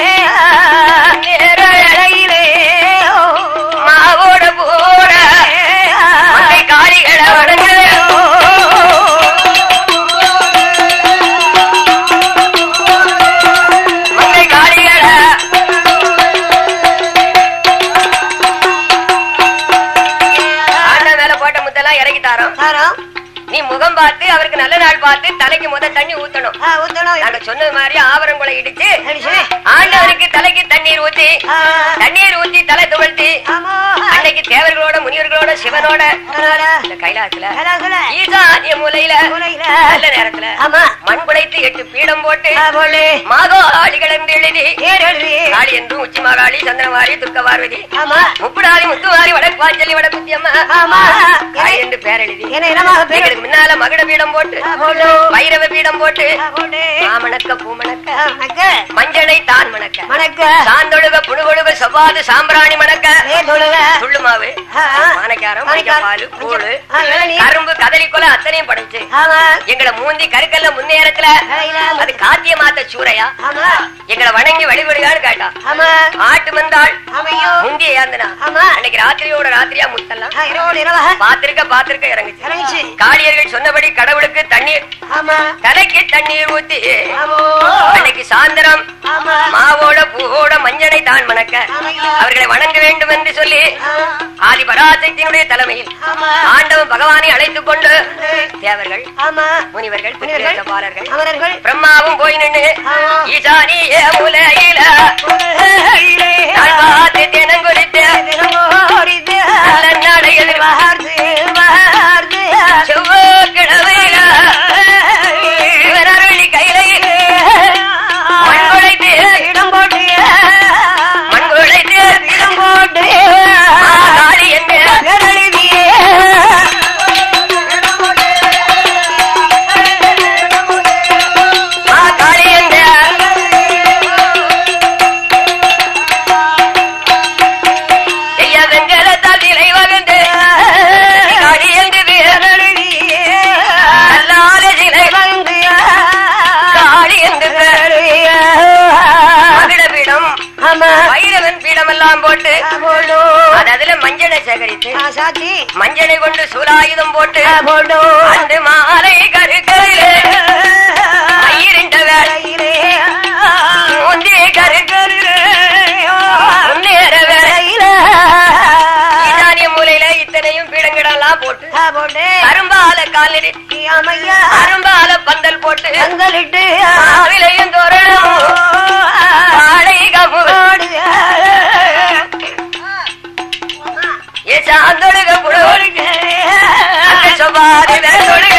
நேர அழகிலே மாவோட போட மங்கை காளிகளை வணங்குது மங்கை காளிகளை ஆண்ட மேல போட்ட முத்தெல்லாம் இறக்கி தாரோம் தாரம் நீ முகம் பார்த்து அவருக்கு நல்ல நாள் பார்த்து தலைக்கு முத தண்ணி ஊத்தணும் ஊத்தணும் நாங்க சொன்னது மாதிரி ஆவரங்குளை இடிச்சு அடிச்சு. ஆண்டவருக்கு தலைக்கு தண்ணீர் ஊத்தி ஆ, தண்ணீர் ஊத்தி தலை துவழ்த்தி ஆமா அன்னைக்கு தேவர்களோட முனிவர்களோட சிவனோட அதனால இந்த கைலாசத்துல சொல்ல, சொல்ல. ஈசானிய மூலையில மூலையில. நல்ல நேரத்துல ஆமா மண் குடைத்து எட்டு பீடம் போட்டு ஆ, போடு மாகாளிகள் என்று எழுதி ஏறு எழுதி காளி என்றும் உச்சி மாகாளி சந்திரமாரி துர்க்க பார்வதி ஆமா முப்புடாரி முத்துமாரி வடக்கு வாஞ்சலி வடக்குத்தி அம்மா ஆமா காளி என்று பேர் எழுதி என்ன இனமாக பேரு எங்களுக்கு முன்னால மகுட பீடம் போட்டு ஆ, போடு வைரவ பீடம் போட்டு ஆ, போடு மாமணக்க பூமணக்க ஆ, மணக்க மஞ்சளை தான் மணக்க மணக்க சாந்தொழுக புழுகொழுக செவ்வாது சாம்பிராணி மணக்க ஏ தொழுக துள்ளு மாவு ஆ, ஆ. மானக்காரம் மாணிக்காரம், பால் கூழு ஆ, இளநீ. கரும்பு கதலி கொலை அத்தனையும் படைச்சு ஆமா எங்களை மூந்தி கருக்கல்ல முன்னேறத்துல கையில அது காத்திய மாத்த சூறையா ஆமா எங்களை வணங்கி வழிபடுகான்னு கேட்டா ஆமா ஆட்டு வந்தாள் ஆமையோ முந்திய ஏந்தனா ஆமா அன்னைக்கு ராத்திரியோட ராத்திரியா முத்தெல்லாம் ஆ, இரவோடு இரவாக பார்த்து வந்திருக்க பாத்திருக்க இறங்குச்சு இறங்குச்சு காளியர்கள் சொன்னபடி கடவுளுக்கு தண்ணீர் ஆமா தலைக்கு தண்ணீர் ஊத்தி ஆமோ அன்னைக்கு சாயந்தரம் ஆமா மாவோட பூவோட மஞ்சளை தான் மணக்க அவர்களை வணங்க வேண்டும் என்று சொல்லி ஆதி பராசக்தியினுடைய தலைமையில் ஆமா ஆண்டவன் பகவானை அழைத்துக் கொண்டு தேவர்கள் ஆமா முனிவர்கள் முனிவர்கள், பித்ருதேசபாலர்கள் அவர்கள் பிரம்மாவும் போய் நின்று ஆமா. ஈசானிய மூலையில உலகிலே நாள் பார்த்து தினங்குறித்து தினமோடித்து நல்ல நடையில் வார்த்து வார்த்து செவ்வாய்க்கிழமையில இவரருளி கையிலையில் மண் குழைத்து இடம் போட்டு மண் குழைத்து இடம் போட்டு காளி என்று பேரழிவியே மா காளி என்று ஐயா வெங்கலத்தால் நிலை வகுந்து காளி என்று பேரழிவியே நல்லால சிலை வந்து காளி என்று மகிழ பீடம் ஆமா வைரவன் பீடம் எல்லாம் போட்டு போடு அது அதுல மஞ்சளை சேகரித்து சாத்தி மஞ்சளை கொண்டு சூலாயுதம் போட்டு போடு அந்த மாலை கருக்கையிலே மயிரிண்ட வேலை முந்தி கருக்கரு முன்னேற வேலை ஈசானிய மூலையில இத்தனையும் பீடங்கிடலாம் போட்டு போட்டு அரும்பால காலடி ஐயா அரும்பால பந்தல் போட்டு பங்களிட்டு மாவிலையும் தோரணம் வாழை கமு ஏ சாந்தொழுக புடவொழுக சொபாரி வேலொழுக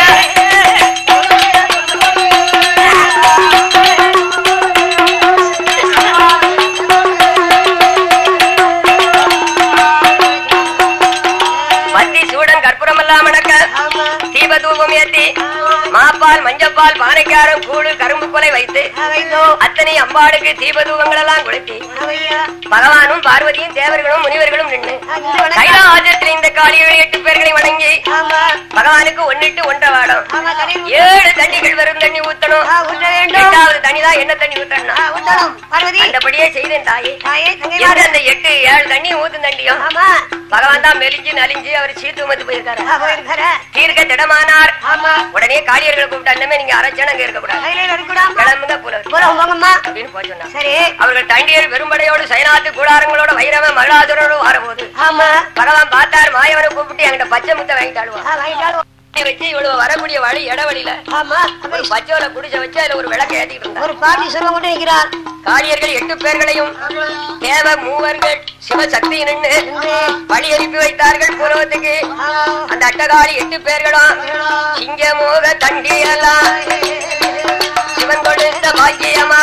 பத்தி சூடன் கற்பூரம் எல்லாம் அடக்க தீப தூபம் ஏத்தி மாப்பால் மஞ்சப்பால் பானைக்காரம் கூழு கரும்பு கொலை வைத்து அத்தனை அம்பாளுக்கு தீப தூபங்கள் எல்லாம் கொளுத்தி பகவானும் பார்வதியும் தேவர்களும் முனிவர்களும் நின்று கைலாசத்தில் இந்த காளிகள் எட்டு பேர்களை வணங்கி பகவானுக்கு ஒன்னிட்டு ஒன்றரை வாடம் ஏழு தண்ணிகள் வரும் தண்ணி ஊத்தணும் எட்டாவது தண்ணிதான் என்ன தண்ணி ஊத்தணும் பார்வதி அந்தபடியே செய்தேன் தாயே தாயே தங்கை எந்த அந்த எட்டு ஏழு தண்ணி ஊத்தும் தண்டியும் ஆமா பகவான் தான் மெலிஞ்சு நலிஞ்சு அவர் சீத்து வந்து போயிருக்காரு ஆ, போயிருக்கார தீர்க்க திடமானார் ஆமா உடனே காளியர்களை கூப்பிட்டு அண்ணமே நீங்க அரைச்சா அங்க இருக்கக்கூடாது கையில இருக்கக்கூடாது கிளம்புங்க புலவர் போறோம் போங்கம்மா அப்படின்னு போய் சொன்னார் சரி அவர்கள் தண்டியர் பெரும்படையோடு சைனாத்து கூடாரங்களோட வைரவ மகளாசுரோடு வாரபோது ஆமா பகவான் பார்த்தார் மாயவனை கூப்பிட்டு என்கிட்ட பச்சை முத்தை வாங்கிட்டாளுவா ஆ, வாங்கிட்டாலும் வச்சு இவ்வளவு வரக்கூடிய வழி இடவழியில ஆமா ஒரு பச்சோல குடிச்ச வச்சு அதுல ஒரு விளக்கு ஏத்திட்டு இருந்தார் ஒரு பாட்டி சொல்ல கொண்டு நிற்கிறார் காளியர்கள் எட்டு பேர்களையும் தேவ மூவர்கள் சிவசக்தி நின்று வழி அனுப்பி வைத்தார்கள் பூர்வத்துக்கு அந்த அட்டகாளி எட்டு பேர்களும் சிங்கமோக தண்டியெல்லாம் சிவன் கொடுத்த பாக்கியமா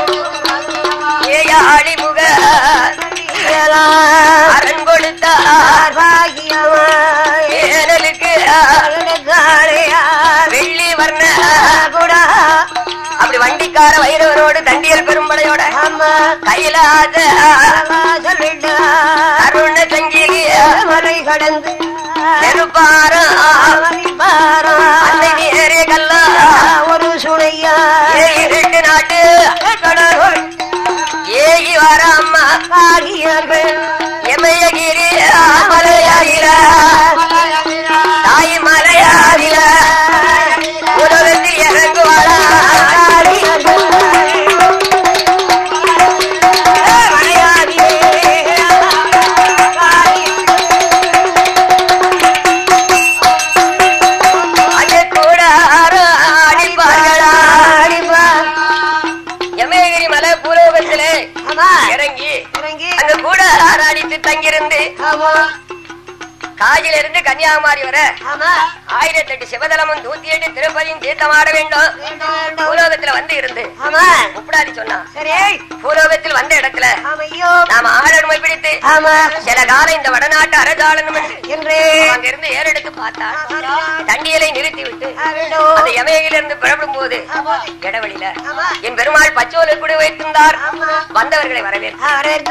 ஏயாளி முக அரண் கொடுத்தார் ஏனலுக்கு வெள்ளி வர்ண அப்படி வண்டிக்கார வைரவரோடு தண்டியல் பெரும்படையோட கையிலாத அருண சங்கிலிய மலை கடந்து நெருப்பாரம் அன்னை நேரே கல்லா ஒரு சுனையா இருட்டு நாட்டு கடவுள் ஏகி வர அம்மா காரியர்கள் எமயகிரி மலையாகிற தாய் மலையாகிற உலகத்தில் இறங்குவாரா அங்கே கூட அடிப்பார்களா எமயகிரி மலை பூலோகத்திலே இறங்கி அங்க கூட அடித்து தங்கியிருந்து காஞ்சில இருந்து கன்னியாகுமரி வர ஆயிரத்தி எட்டு சிவதலமும் நூத்தி எட்டு திருப்பதியும் தீர்த்தமாட வேண்டும் பூலோகத்துல வந்து இருந்து முப்படாதி சொன்னா பூலோகத்தில் வந்த இடத்துல நாம ஆடனுமை பிடித்து சில காலம் இந்த வடநாட்டு அரசாளனும் என்று அங்க இருந்து ஏறெடுத்து பார்த்தா தண்டியலை நிறுத்தி விட்டு அந்த எமயகில இருந்து புறப்படும் போது இடவழியில என் பெருமாள் பச்சோலை கூட வைத்திருந்தார் வந்தவர்களை வரவேற்று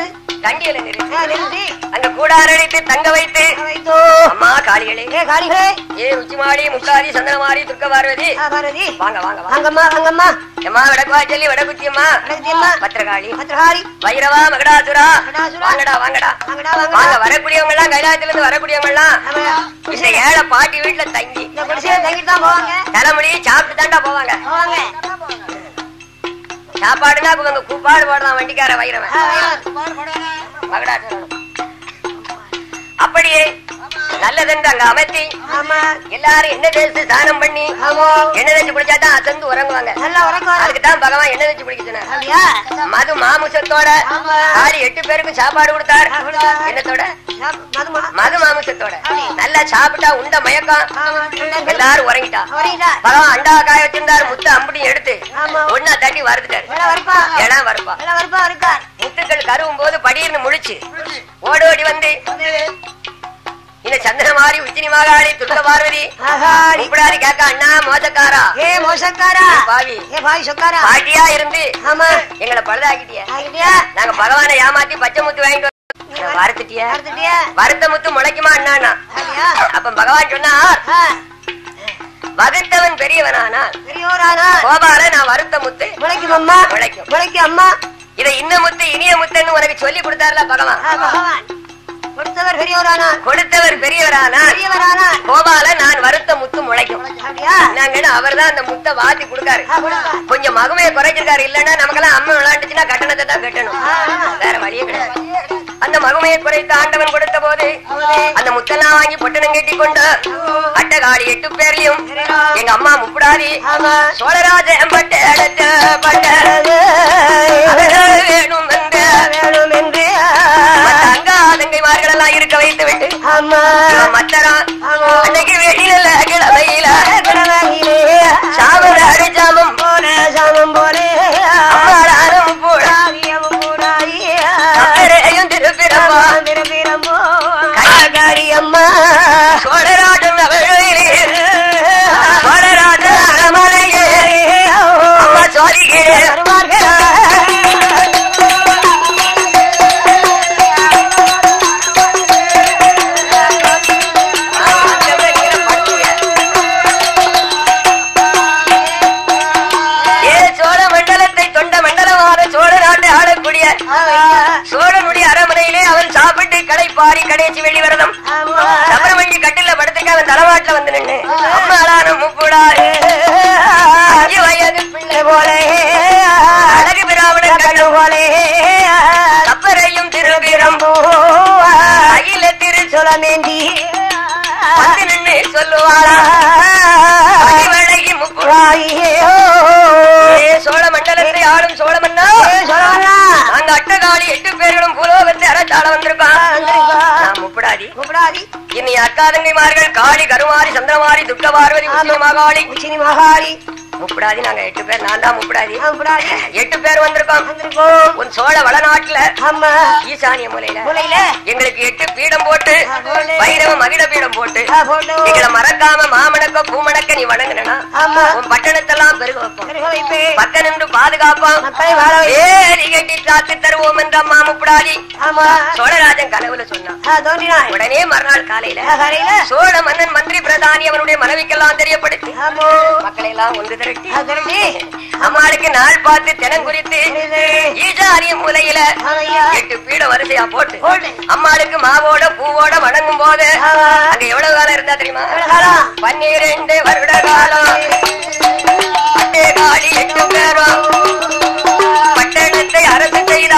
தண்டியில நிறுத்தி ஆ, நிறுத்தி அங்க கூடாரடித்து தங்க வைத்து வைத்தோ அம்மா காளிகளே ஏ காளிகளே ஏ உச்சிமாடி முக்காரி சந்தனமாரி துர்க்க பார்வதி ஆ, பார்வதி வாங்க வாங்க வாங்க வாங்கம்மா வாங்கம்மா எம்மா வடக்குவா சொல்லி வடகுச்சியம்மா அழகியம்மா பத்திரகாளி பத்திரகாளி வைரவா மகடாசுரா மகடாசுரா. வாங்கடா வாங்கடா வாங்கடா வாங்க வாங்கடா வரக்கூடியவங்க எல்லாம் கைலாயத்துல இருந்து வரக்கூடியவங்க எல்லாம் ஆமா. இந்த ஏழை பாட்டி வீட்டுல தங்கி இந்த குடிசையில தங்கிட்டு தான் போவாங்க தலைமுடி சாப்பிட்டு தாண்டா போவாங்க போவாங்க சாப்பாடுனா இவங்க கூப்பாடு போடலாம் வண்டிக்கார வைரவன் ஆ, வைரவன். மகடாசுரன் அப்படியே நல்லதென்று அங்க அமைத்தி ஆமா எல்லாரும் என்ன தேய்ச்சி ஸ்நானம் பண்ணி ஆமா எண்ணெய் தேய்ச்சி குளிச்சா தான் அசந்து உறங்குவாங்க நல்லா உறக்கம் அதுக்கு தான் பகவான் எண்ணெய் தேய்ச்சி குளிக்க சொன்னார் அப்படியா மது மாமுசத்தோட ஆமா. ஆறு எட்டு பேருக்கும் சாப்பாடு கொடுத்தார் ஆ, கொடுத்தார். என்னத்தோட சாப்~ மதுமா மது மாமுசத்தோட நல்லா சாப்பிட்டா உண்ட மயக்கம் ஆமா தொண்டர்கள். எல்லாரும் உறங்கிட்டா வரீங்களா பகவான் அண்டா காய வச்சிருந்தாரு முத்து அம்புடியும் எடுத்து ஆமா. ஒன்னா தட்டி வறுத்துட்டாரு வேலை வரப்பா ஏன்னா வருப்பா வேலை வரப்பா இருக்கார் முத்துக்கள் கருவும் போது படியிருந்து முழிச்சு ஓடி ஓடி வந்து இந்த சந்திர மாதிரி உச்சினி மாகாளி துர்க பார்வதி ஆகாடி இப்படாரி கேட்க அண்ணா மோசக்காரா ஏ மோசக்காரா பாவி ஏ பாய் சொக்காரா பாட்டியா இருந்து ஆமா எங்களை பழுதாக்கிட்டிய ஆகிட்டியா நாங்க பகவானை ஏமாத்தி பச்சை முத்து வாங்கிட்டு வந்தோம். வறுத்துட்டிய அடுத்துட்டியா வருத்த முத்து முளைக்குமா அண்ணானா அப்படியா அப்ப பகவான் சொன்னார் ஆ, வகுத்தவன் பெரியவனானா பெரியோரானா கோபால நான் வருத்த முத்து முளைக்கும் அம்மா முளைக்கும். முளைக்கும் அம்மா இதை இன்ன முத்து இனிய முத்துன்னு உனக்கு சொல்லி கொடுத்தாருல பகவான் ஆ, பகவான் கொடுத்தவர் பெரியோரானா கொடுத்தவர் பெரியவரானா பெரியவரானா கோபால நான் வருத்த முத்து முளைக்கும் அப்படியா நாங்கன்னு அவர் தான் அந்த முத்தை வாத்தி கொடுக்காரு ஆ, கொடுப்பார். கொஞ்சம் மகமையை குறைச்சிருக்காரு இல்லன்னா நமக்கெல்லாம் அம்மா விளையாண்டுச்சுன்னா கட்டணத்தை தான் கட்டணும் ஆ, ஆ. வேற வழியே கிடையாது அந்த மகமையை குறைத்து ஆண்டவன் கொடுத்த போது அந்த முத்தெல்லாம் வாங்கி பொட்டணம் கட்டி கொண்டு அட்டகாடி எட்டு பேர்லயும் எங்க அம்மா முப்புடாதி ஆமா சோழராஜ பட்ட இடத்த பட்ட வேணும் என்று வேணும் என்று மத்த அங்கா தங்கைமார்கள் எல்லாம் இருக்க வைத்து விட்டு அம்மா இவன் மத்தரான் ஆமா அன்னைக்கு வெளியில கிழமையில கிழமையிலே சாவர அடிச்சாமும் போல சாமம் போலே அம்மாடானும் கூட ஆகியவும் கூடாயே அக்கறையும் திருப்பிடமா திரும்பிரம்போ காரி அம்மா சோழராட்டம் அவர்களிலே சோழராட்டம் அரமனையே அம்மா சோதிக்கிறேன் வருவார்கள் ஏ சோழ மண்டலத்தை தொண்ட மண்டலமான சோழ நாட்டை ஆளக்கூடிய சோழனுடைய அரமனையிலே அவன் சாப்பிட்டு கடை பாரி கடைசி வெளிவரதம் ஆமா சபரமணி கட்டில படுத்துக்க அவன் தலைமாட்டுல வந்து நின்னு அம்மாடான முப்புடா அஞ்சு வயது பிள்ளை போலே அழகு பிராமணன் கண்ணு போலே கப்பரையும் திரும்பிரம் அகில திரு சுலமேந்தி வந்து நின்னு சொல்லுவாளா அடிவழகி முப்புடா ஏ சோழ மண்டலத்தை ஆளும் சோழ மன்னா நாங்க அட்டகாளி எட்டு பேர்களும் புலோகத்தை அரசாட வந்திருக்கோம் நான் முப்புடாதி கூப்பிடாதி இனி அக்காதங்கைமார்கள் காளி கருமாரி சந்திரமாரி துக்க பார்வதி உசினி மகாளி உச்சினி மகாளி முப்புடாதி நாங்க எட்டு பேர் நான் தான் முப்புடாதி கூப்பிடாதி எட்டு பேர் வந்திருக்கோம் வந்திருக்கோம் உன் சோழ வளநாட்டுல அம்மா ஈசானிய மூலையில மூலையில எங்களுக்கு எட்டு பீடம் போட்டு வைரவ மகிட பீடம் போட்டு ஆ, போட்டு எங்களை மறக்காம மாமணக்க பூமணக்க நீ வணங்குனா ஆமா உன் பட்டணத்தெல்லாம் பெருக வைப்போம் பெருக வைப்பேன் பக்க நின்று பாதுகாப்போம் மக்களை வாழ வை ஏறி கட்டி காத்து தருவோம் என்ற அம்மா முப்புடாதி ஆமா சோழராஜன் கனவுல சொன்னான் ஆ, தோன்றினாய் உடனே மறுநாள் காலையில ஆ, கரையில சோழ மன்னன் மந்திரி பிரதானி அவனுடைய மனைவிக்கெல்லாம் தெரியப்படுத்தி ஆமோ மக்களை எல்லாம் ஒன்று திரட்டி ஆ, திரட்டி அம்மாளுக்கு நாள் பார்த்து தினம் குறித்து புரியுது. ஈசானிய மூலையில ஆமையா எட்டு பீடம் வரிசையா போட்டு போடு. அம்மாளுக்கு மாவோட பூவோட வணங்கும் போது ஆமா. அங்க எவ்வளவு காலம் இருந்தா தெரியுமா எவ்வளவு காலம்? பன்னிரண்டு வருட காலம் அட்டே காளி எட்டு பேரும் பட்டணத்தை அரசு செய்தா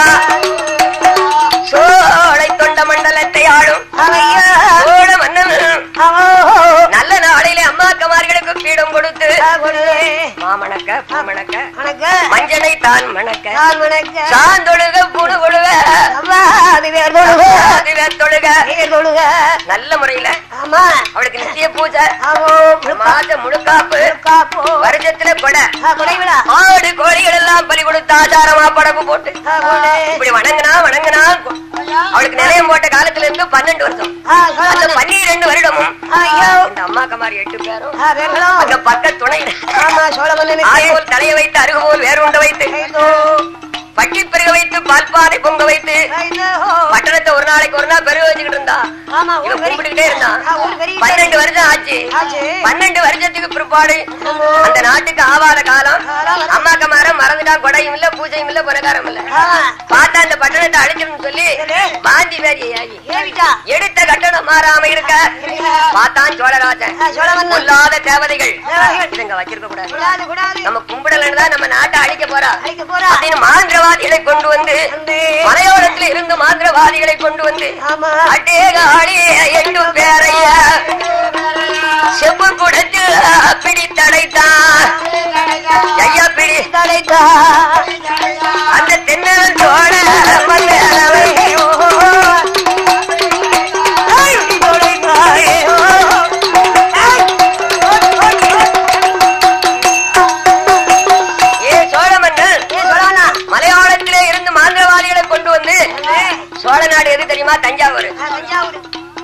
சோழை தொண்ட மண்டலத்தை ஆளும் ஆமையா சோழ மன்னன் ஆமோ நல்ல நாளிலே அம்மாக்கமார்களுக்கு பீடம் கொடுத்து ஆ, கொடு. மாமணக்க பூமணக்க வணக்கம் மஞ்சனை தான் மணக்க நான் வணக்கம் சாந்தொழுக புழு கொழுக அம்மா அது வேர் தொழுக தொழுக வேர் தொழுக நல்ல முறையில ஆமா அவளுக்கு நித்திய பூஜை ஆமோ மாச முழுக்காப்பு காப்போ வருஷத்துல கொடை ஆ, கொடை விழா ஆடு கோழிகள் எல்லாம் பலி கொடுத்து ஆச்சாரமா படப்பு போட்டு ஆ, கொடு. இப்படி வணங்குனா வணங்குனா அவளுக்கு நிலையம் போட்ட காலத்துல இருந்து பன்னெண்டு வருஷம் ஆ, அந்த கொடு. பன்னிரண்டு வருடமும் ஐயோ இந்த அம்மா கமாரி எட்டு பேரும் ஆ, வேர்களும் அங்க பக்க துணை ஆமா சோழ மன்னனுக்கு ஆய்வோல் தலையை வைத்து அருகுபோல் வேறு உண்ட வைத்து ஐயோ. பட்டி பெருக வேக வைத்து பால்பாதை பொங்க வைத்து ஐயோ. பட்டணத்தை ஒரு நாளைக்கு ஒரு நாள் பெருக வச்சுக்கிட்டு இருந்தா ஆமா, ஊர் இவன் பெரிய- கும்பிட்டுக்கிட்டே இருந்தான் ஆ, ஊர் பெரிய- பன்னெண்டு வருஷம் ஆச்சு ஆச்சு. பன்னெண்டு வருஷத்துக்கு பிற்பாடு அந்த நாட்டுக்கு ஆவாத காலம் காலம். அம்மாக்க மரம் மறந்துட்டான் கொடையும் இல்ல பூஜையும் இல்ல புனகாரம் இல்ல ஆமா. பார்த்தா அந்த பட்டணத்தை அழிச்சிடும் சொல்லி சரி. பாந்தி வேதி ஆகி ஏவிட்டா. எடுத்த கட்டணம் மாறாம இருக்க பார்த்தான் சோழராஜன் ஆ, சோழமன்னன். கொல்லாத தேவதைகள் தேவதைகள். இதுங்க வச்சிருக்க கூடாது கூடாது, கூடாது. நம்ம கும்பிடலன்னு தான் நம்ம நாட்டை அழிக்க போறா அழைக்க போறா. அப்படின்னு மாந்திரவாதிகளை கொண்டு வந்து வந்து. மலையோரத்தில் இருந்து மாந்திரவாதிகளை கொண்டு வந்து ஆமா. அட்டேகாளி என்று பேரைய செப்பு குடத்து பிடித்தடைத்தான் ஐயா பிடி தலைத்தா. அந்த தென்னல் சோழ மன்னரவை ஐய், தொலைத்தாயோ. ஐய். ஏ சோழ மன்னன் ஏ, சோழவண்ணா. மலையாளத்திலே இருந்து மாந்திரவாதிகளை கொண்டு வந்து சோழ நாடு எது தெரியுமா தஞ்சாவூர் ஆ, தஞ்சாவூர்.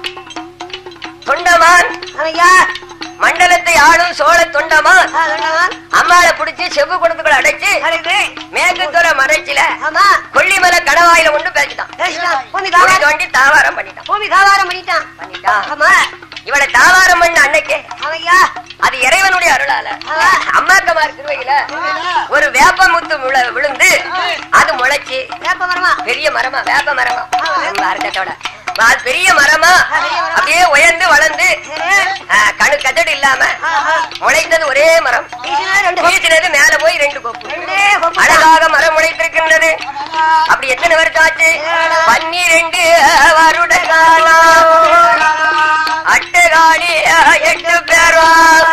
தொண்டமான் ஆமையா. மண்டலத்தை ஆளும் சோழ தொண்டமான் ஆ, சொன்னவன். அம்மாளை பிடிச்சி செவ்வு குடத்துக்குள்ள அடைச்சு அழைத்து. மேற்கு துறை மறைச்சில ஆமா. கொல்லிமலை கணவாயில கொண்டு பேசிட்டான் பேசிட்டான். பூமி குழி காவாரம். தோண்டி தாவாரம் பண்ணிட்டான் பூமி காவாரம் பண்ணிட்டான். பண்ணிட்டான் ஆமா. இவளை தாவாரம் பண்ண அன்னைக்கே ஆமையா. அது இறைவனுடைய அருளால ஆமா. அம்மாக்கமார் திருவையில ஒரு வேப்ப முத்து விழ- விழுந்து அது முளைச்சு வேப்ப மரமா. பெரிய மரமா வேப்ப மரமா ஆ. உங்க அர்த்தத்தோட அது பெரிய மரமா பெரிய மரம். அப்படியே உயர்ந்து வளர்ந்து சரி. ஆ, கணு கதடு இல்லாம ஆ, ஆ. முளைத்தது ஒரே மரம் வீசினா ரெண்டு கொப்பு. வீசினது மேல போய் ரெண்டு கொப்பு ரெண்டே கொப்பு தான். அழகாக மரம் முளைத்திருக்கின்றது அப்படி எத்தனை வருஷம் ஆச்சு பன்னிரண்டு வருட காலம் அட்டகாடி எட்டு பேரா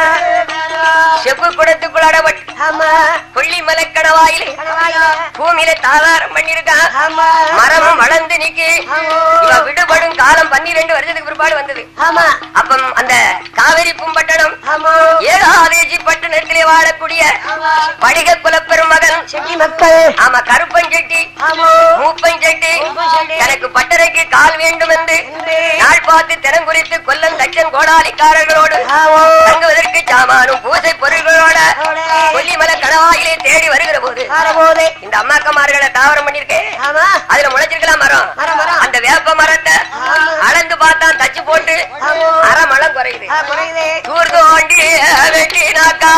செப்பு குடத்துக்குள் அடப்பட்டு ஆமா. கொல்லிமலை கணவாயிலே கணவாயில. பூமியில தாதாரம் பண்ணிருக்கான் ஆமா. மரமும் வளர்ந்து நிக்கி ஆமா. இவ விடுபடும் காலம் பன்னிரெண்டு வருஷத்துக்கு பிற்பாடு வந்தது ஆமா. அப்பம் அந்த காவிரி பூம்பட்டணம் ஆமா. ஏகாதேசி பட்டணத்திலே வாழக்கூடிய ஆமா. வணிக குலப்பெரும் மகன் செட்டி மக்கள் ஆமா கருப்பன் செட்டி ஆமா. மூப்பன் செட்டி மூப்பன் செட்டி. தனக்கு பட்டறைக்கு கால் வேண்டும் என்று என்று. நாள் பார்த்து தினம் குறித்து கொல்லம் தச்சன் கோடாலிக்காரர்களோடு ஆமா. தங்குவதற்கு சாமானும் பூசை பொருள்களோட அவனே. கொல்லிமலை கணவாயிலே தேடி வருகிற போது வரபோது. இந்த அம்மாக்கமார்களை தாவரம் பண்ணிருக்கேன் ஆமா. அதுல முளைச்சிருக்கலாம் மரம் மரம், மரம். அந்த வேப்ப மரத்தை ஆமா. அளந்து பார்த்தா தச்சு போட்டு ஆமா. அரை மலம் குறையுது ஆ, குறையுது. தூர் தோண்டி வெட்டினாக்கா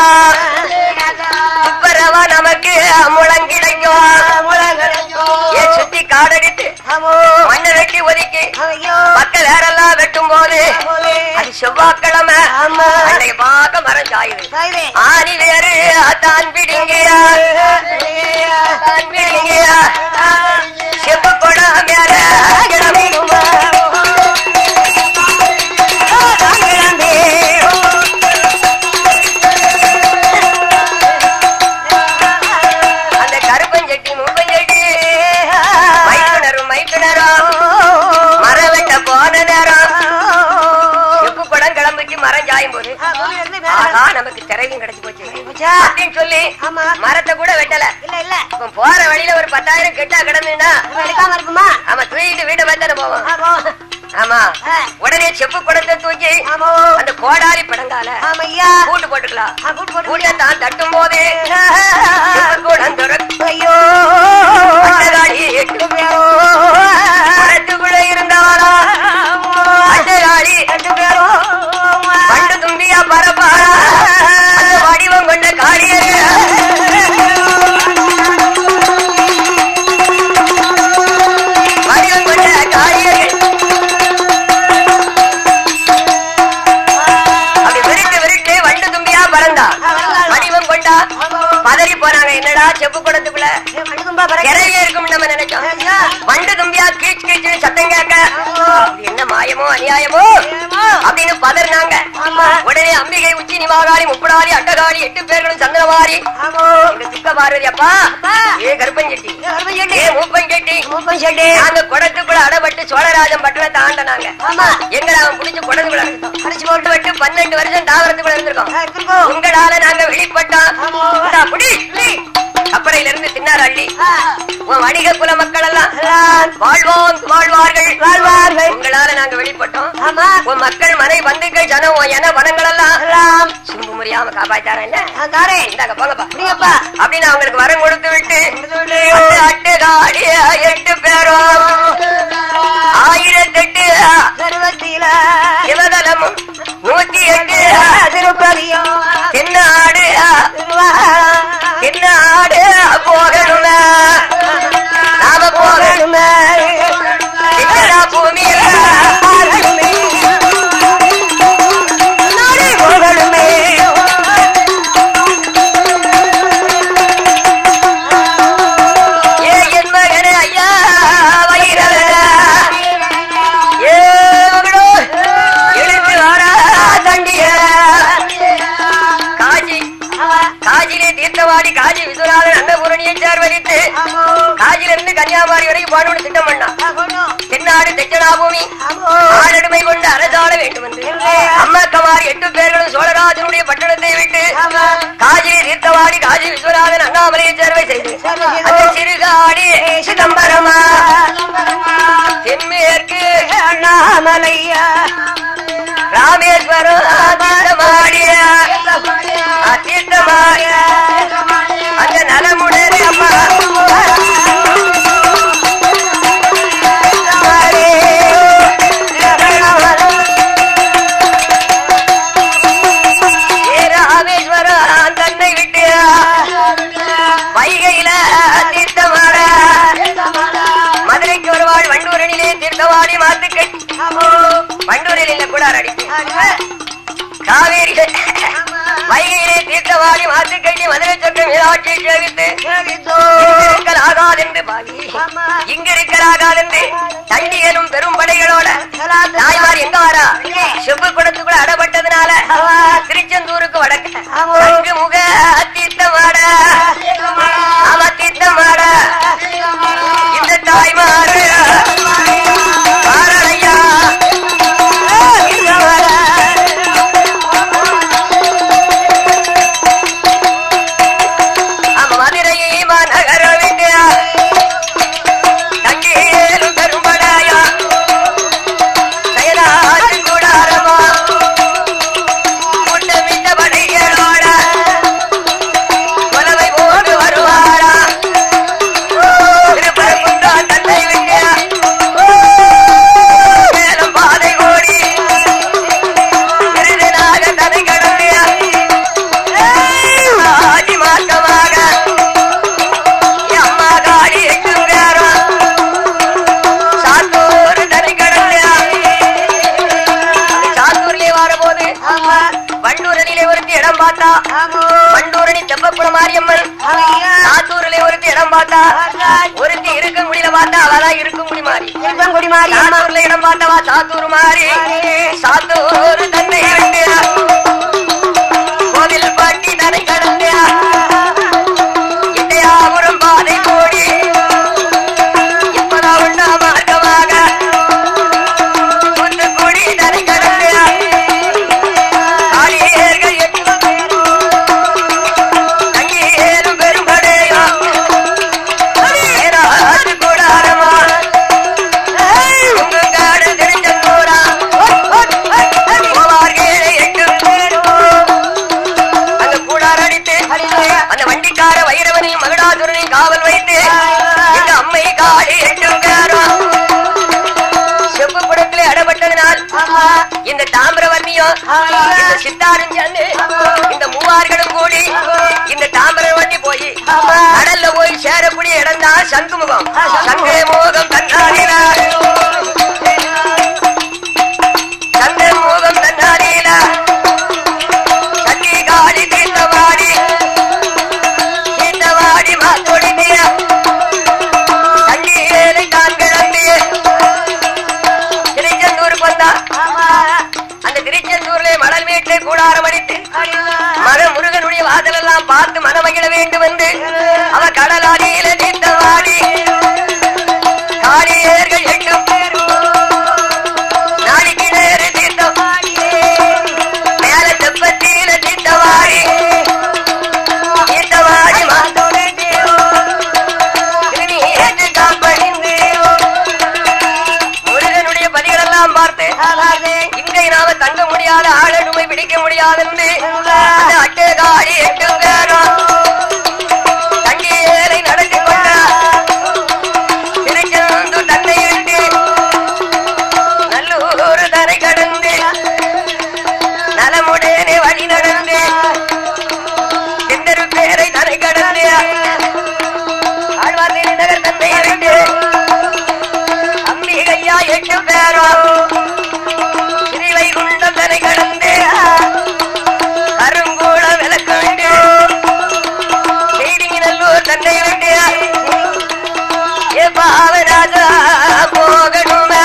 துப்பரவா நமக்கு முழங்கிடைக்கும் ஆ, முழங்கடைக்கும். ஏ சுத்தி காடடித்து ஆமா. மண்ணை வெட்டி ஒதுக்கி ஐயோ. பக்க வேறெல்லாம் வெட்டும் போது போது. அது செவ்வாய்க்கிழமை ஆமா. அன்னைக்கு பார்க்க மரம் சாயுது சாயுது. ஆணி வேறு தான் பிடிங்கியா தான் பிடிங்கியா செப்பு கொடா மேல கிளம்பிடுமா அந்த கருப்பஞ்செட்டி முப்பஞ்செட்டி மைத்துனரும் மைத்துனரும் மரம் வெட்ட போன நேரம் செப்பு குடம் கிளம்பிச்சு மரம் சாயும் போது ஆஹா நமக்கு திரையும் கிடைச்சு போச்சு போச்சா? அப்படின்னு சொல்லி ஆமா. மரத்தை கூட வெட்டல இல்ல இல்ல இப்ப போற வழியில ஒரு பத்தாயிரம் கெட்டா கிடந்துன்னா நம்ம எடுக்காம இருக்குமா ஆமா தூக்கிட்டு வீட்டை பார்த்தானே போவோம் ஆமா. ஆமா ஆ. உடனே செப்பு குடத்தை தூக்கி ஆமா. அந்த கோடாரி படங்கால ஆமா ஐயா கூட்டு போட்டுக்கலாம் ஆ, கூட்டு போட்டு கூட்ட தான் தட்டும் போதே செப்பு குடம் திறக்கும் ஐயோ அட்டகாடி எட்டு குடத்துக்குள்ள இருந்தவளா அட்டகாடி ரெண்டு பேரும் பண்டு தும்பியா பரப்பாரா அந்த வடிவம் கொண்ட காளியர் வடிவம் கொண்ட காளியர் அப்படி விருட்டு விருட்டு வண்டு தும்பியா பறந்தா வடிவம் கொண்டா பதறி போனாங்க என்னடா செப்பு குடத்துக்குள்ள மண்டுதும்பா பறக்க இறையே இருக்கும் நம்ம நினைச்சோம் ஐயா. வண்டு தும்பியா கீச் கீச்சு சத்தம் கேட்க இது என்ன மாயமோ அநியாயமோ ஏமா? அப்படின்னு பதறினாங்க ஆமா. உடனே அம்பிகை உச்சி நிவாகாளி முப்படாளி அட்டகாளி எட்டு பேர்களும் சந்திரவாரி ஆமா எங்க சிக்க பார்வதி அப்பா அப்பா. ஏ கருப்பஞ்செட்டி ஏ, கருப்பன் செட்டி. ஏ மூப்பஞ்செட்டி மூப்பன் செட்டி. நாங்க குடத்துக்குள்ள அடப்பட்டு சோழராஜன் பட்டணத்தை ஆண்டனாங்க ஆமா. எங்களை அவன் புடிச்சு குடத்துக்குள்ள அடைச்சிட்டான். அடிச்சு போட்டு விட்டு பன்னெண்டு வருஷம் தாவரத்துக்குள்ள இருந்திருக்கோம் ஆ, இருக்கோம். உங்களால நாங்க வெளிப்பட்டோம் ஆமா. இந்தா, புடி புடி. கப்பறையில இருந்து தின்னார் அள்ளி ஆ, உன் வணிக குல மக்கள் எல்லாம் எல்லாம் வாழ்வோம் வாழ்வார்கள் வாழ்வார்கள். உங்களால நாங்க வெளிப்பட்டோம் ஆமா உன் மக்கள் மனை பந்துக்கள் ஜனம் உன் என வனங்கள் எல்லாம் எல்லாம் சும்பு முறியாம காப்பாத்தாரன் இல்ல நான் தாரேன் இந்தாங்க போங்கப்பா புடிங்கப்பா அப்படின்னு அவங்களுக்கு வரம் கொடுத்து விட்டு அட்டு அட்டு காடி எட்டு பேரும் ஆயிரத்தெட்டு சர்வத்தில சிவதலமும் நூத்தி எட்டு திருப்பதியும் தென்னாடு தென்னாடு போகணுமே நாம போகணுமே தென்னடா பூமியில ஏ என் மகனே ஐயா வைரவன ஏ மகளோ எழுந்து வாரா தண்டிய காஞ்சி காஞ்சியிலே தீர்த்தவாடி காஞ்சி விஸ்வநாதன் அன்னபூரணியை சேர்வழித்து காஞ்சியிலிருந்து கன்னியாகுமரி வரைக்கும் பாடணும்னு திட்டம் பண்ணான் தென்னாடு தெச்சனாபூமி ஆளடுமை கொண்டு அரசாள வேண்டும் என்று அம்மா கமாரி எட்டு பேர்களும் சோழராஜனுடைய பட்டணத்தை விட்டு காஞ்சி தீர்த்தவாடி காஞ்சி விஸ்வநாதன் அண்ணாமலையை சேர்வை செய்து அந்த சிறுகாடி சிதம்பரமா தென்மேற்கு அண்ணாமலையா ராமேஸ்வரம் தீர்த்தமாடிய தீர்த்தமாடிய அந்த நலமுடனே அம்மா ஏ ராமேஸ்வரம் தன்னை விட்டு வைகையில தீர்த்தமாட மதுரைக்கு வருவாள் வண்டூரனிலே தீர்த்தவாடி மாத்துக்கை வண்டூரில் இல்ல கூட அடிக்கும் காவேரி வைகையிலே தீர்த்தவாடி மாத்துக்கட்டி மதுரை சொற்க மீனாட்சி சேவித்து இருக்கலாகாதென்று பாவி இங்க இருக்கலாகாதென்று தண்டி எனும் பெரும் படைகளோட தாய்மார் எங்க வரா செப்பு குடத்துக்குள்ள அடப்பட்டதுனால திருச்செந்தூருக்கு வடக்கு அங்கு முக தீர்த்தமாட ஆமா தீர்த்தமாட இந்த தாய்மாறு பாரணையா ஆமா மதுரையை மாநகர விட்டு தங்கேலும் பெரும்படாயா செயலாறு கூடாரமா முட்டமிட்ட படைகளோட கொலவை போடு வருவாரா திருப்பரங்குன்றா தன்னை விட்டு மேலும் பாதை ஓடி விருதுனாக தலை கடந்து ஆதி மார்க்கமாக என் அம்மா காடி எட்டுங்காரம் சாத்தூர் தனி கடந்து சாத்தூர்லயே வரபோது வண்டூரனிலே ஒருத்தி இடம் பார்த்தா வண்டூரணி தெப்பக்குள மாரியம்மன் சாத்தூர்ல ஒருத்தி இடம் பார்த்தா ஒருத்தி இருக்கும் குடியில பார்த்தா அவதான் இருக்கும் குடி மாறி திருப்பங்குடி மாரியம்மா சாத்தூர்ல இடம் பார்த்தவா சாத்தூர் மாறி சாத்தூர் தன்னை விட்டு கோவில் பாட்டி தனை கடந்து இட்டையாபுரம் பாதை கூடி இப்பதான் உண்டா மார்க்கமாக தூத்துக்குடி தனை கடந்து காளியர்கள் எட்டு தங்கேறும் பெரும்படையா ஏராது கூடாரமா உங்காடு திருச்செந்தூரா போவார்களே எட்டு அந்த கூடார் அடித்து அந்த வண்டிக்கார வைரவனையும் மகடாசுரனையும் காவல் வைத்து எங்க அம்மை காடி எட்டுங்காரம் செப்பு குடத்திலே அடப்பட்டதனால் இந்த தாமிரவர்ணியும் இந்த சித்தாரும் சேர்ந்து இந்த மூவார்களும் கூடி இந்த தாமிரவர்ணி போய் கடல்ல போய் சேரக்கூடிய இடம் தான் சங்குமுகம் சங்கே மோகம் தன்னாடினா சங்கே மோகம் தன்னாடினா சங்கி காடி தீர்த்தவாடி தீர்த்தவாடி மாத்தொடிந்திய சங்கி ஏழை தான் கிளம்பிய திருச்செந்தூருக்கு வந்தா அந்த திருச்செந்தூர்ல மணல் வீட்டை கூடாரம் அடித்து மக முருகனுடைய வாசல் எல்லாம் பார்த்து மனமகிழ வேண்டும் என்று அவ கடலாடியில தீர்த்தவாடி காளியர்கள் எட்டும் நாளைக்கு நேரு தீர்த்தவாடி மேல தெப்பத்தில தீர்த்தவாடி தீர்த்தவாடி மாத்தோடு திருநீற்று காப்பணிந்து முருகனுடைய பதிகளெல்லாம் பார்த்து இங்கே நாம தங்க முடியாத ஆளடுமை பிடிக்க முடியாத வந்து அந்த அட்டகாடி எட்டு பேரும் தண்ணீரை நடத்தி கொண்டார் திருச்செந்து தன்னை விட்டு நல்லூர் தரை கடந்து நலமுடனே வழி நடந்து செந்தரு பேரை தரை கடந்து ஆழ்வார் நகர் தன்னை விட்டு அம்பிகையா எட்டு பேரும் திருவைகுண்டம் தரை கடந்து கருங்கூழ விளக்கண்டு செய்தியினல்லூர் தன்னை விட்டு ஏ பாவராஜா போகணுமா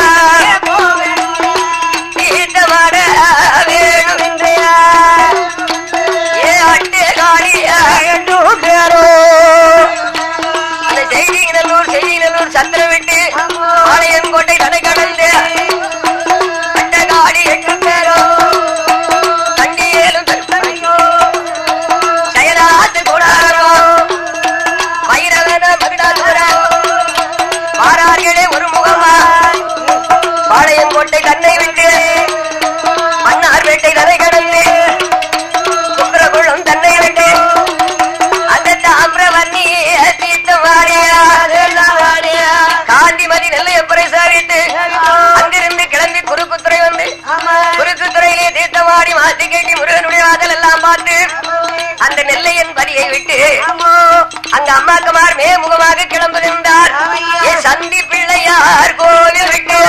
தீர்த்தமாட வேணும் இன்றையா ஏ அட்டே காளியா என்று பேரோ அந்த செய்தியினல்லூர் செய்தியினல்லூர் சந்திர விட்டு ஆலயன் கோட்டை தடை கடந்து அட்டகாடி எட்டு பேரோ தண்டியேலும் தற்பனையோ செயலாத்து கூடாரோ வைரவன மகிடாசுரா மாறார்களே ஒரு முகமா பாளையங்கோட்டை கண்ணை விட்டு மன்னார் வேட்டை தரை கடந்து சுக்கரகுளம் தன்னை விட்டு அந்த தாமிரவன்னி தீர்த்தமாடியா காந்திமதி நெல்லையப்பரை சாரிட்டு அங்கிருந்து கிளம்பி குறுக்குத்துறை வந்து குறுக்குத்துறையிலே தீர்த்தமாடி மாத்தி கேட்டி முருகனுடைய வாசல் எல்லாம் பார்த்து அந்த நெல்லையன் பதியை விட்டு அங்க அம்மாக்குமார் மேமுகமாக கிளம்புகின்றார் ஏ சந்தி பிள்ளையார் கோவில் விட்டு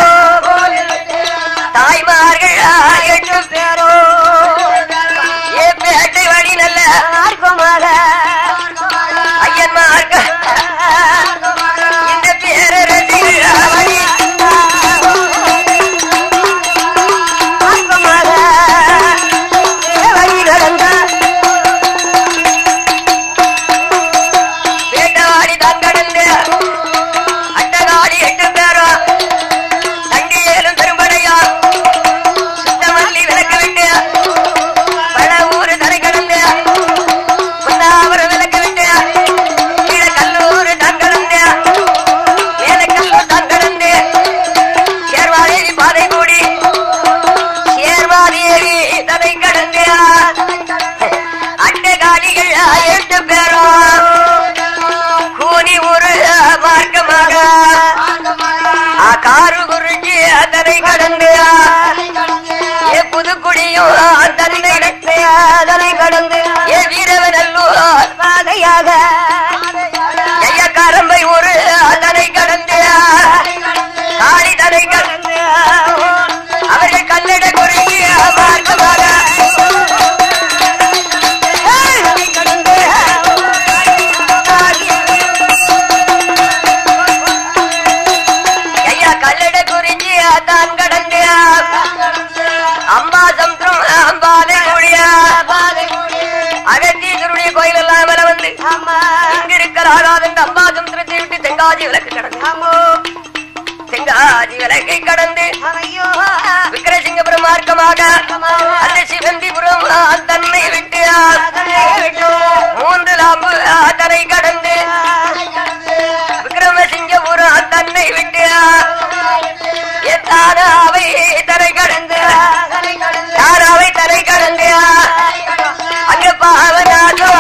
தாய்மார்கள் எட்டு பேரோ ஏ பேட்டை வழி நல்ல ஐயன்மார்கள் இந்த பேரரசிகள் வழி வேட்டவாடி தான் கடந்து அட்டகாடி எட்டு பேரோ தண்டி ஏலும் பெரும்படையா சுத்தமல்லி விளக்கு விட்டு பல ஊரு தரை கடந்து பொன்னாவர விளக்கு விட்டு கீழ கல்லூர் தான் கடந்து மேல கல்லூர் தான் கடந்து சேர்வாதேவி பாதை கூடி சேர்வாதேவி தரை கடந்து அட்டகாடிகள் எட்டு பேரும் கூனி ஒரு மார்க்கமாக ஆ காரு குறிஞ்சி அதனை கடந்து ஏ புதுக்குடியும் தன்னை அதனை கடந்து ஏ வீரவனல்லூர் பாதையாக ஐய கரம்பை ஒரு அதனை கடந்து காளி தனை கடந்து அவர்கள் கல்லட குறிஞ்சி மார்க்கமாக ஐயா கல்லட குறிஞ்சி தான் கடந்து அம்பா சமுத்திரம் அம்பாதை கூடிய அகத்தீஸ்வருடைய கோயில் எல்லாம் மேல வந்து இங்க இருக்கிற ஆகாதந்த அம்பா சமுத்திரத்தை விட்டு தென்காசி விளக்கு கடந்து தென்காசி விளக்கை கடந்து விக்கிரசிங்கபுரம் மார்க்கமாக அந்த சிவந்திபுரம் தன்னை விட்டு மூன்று லாம்பு அதனை கடந்து விக்ரமசிங்கபுரம் தன்னை விட்டு தானாவை தரை கடந்து தானாவை தரை கடந்து அங்க பாவனாக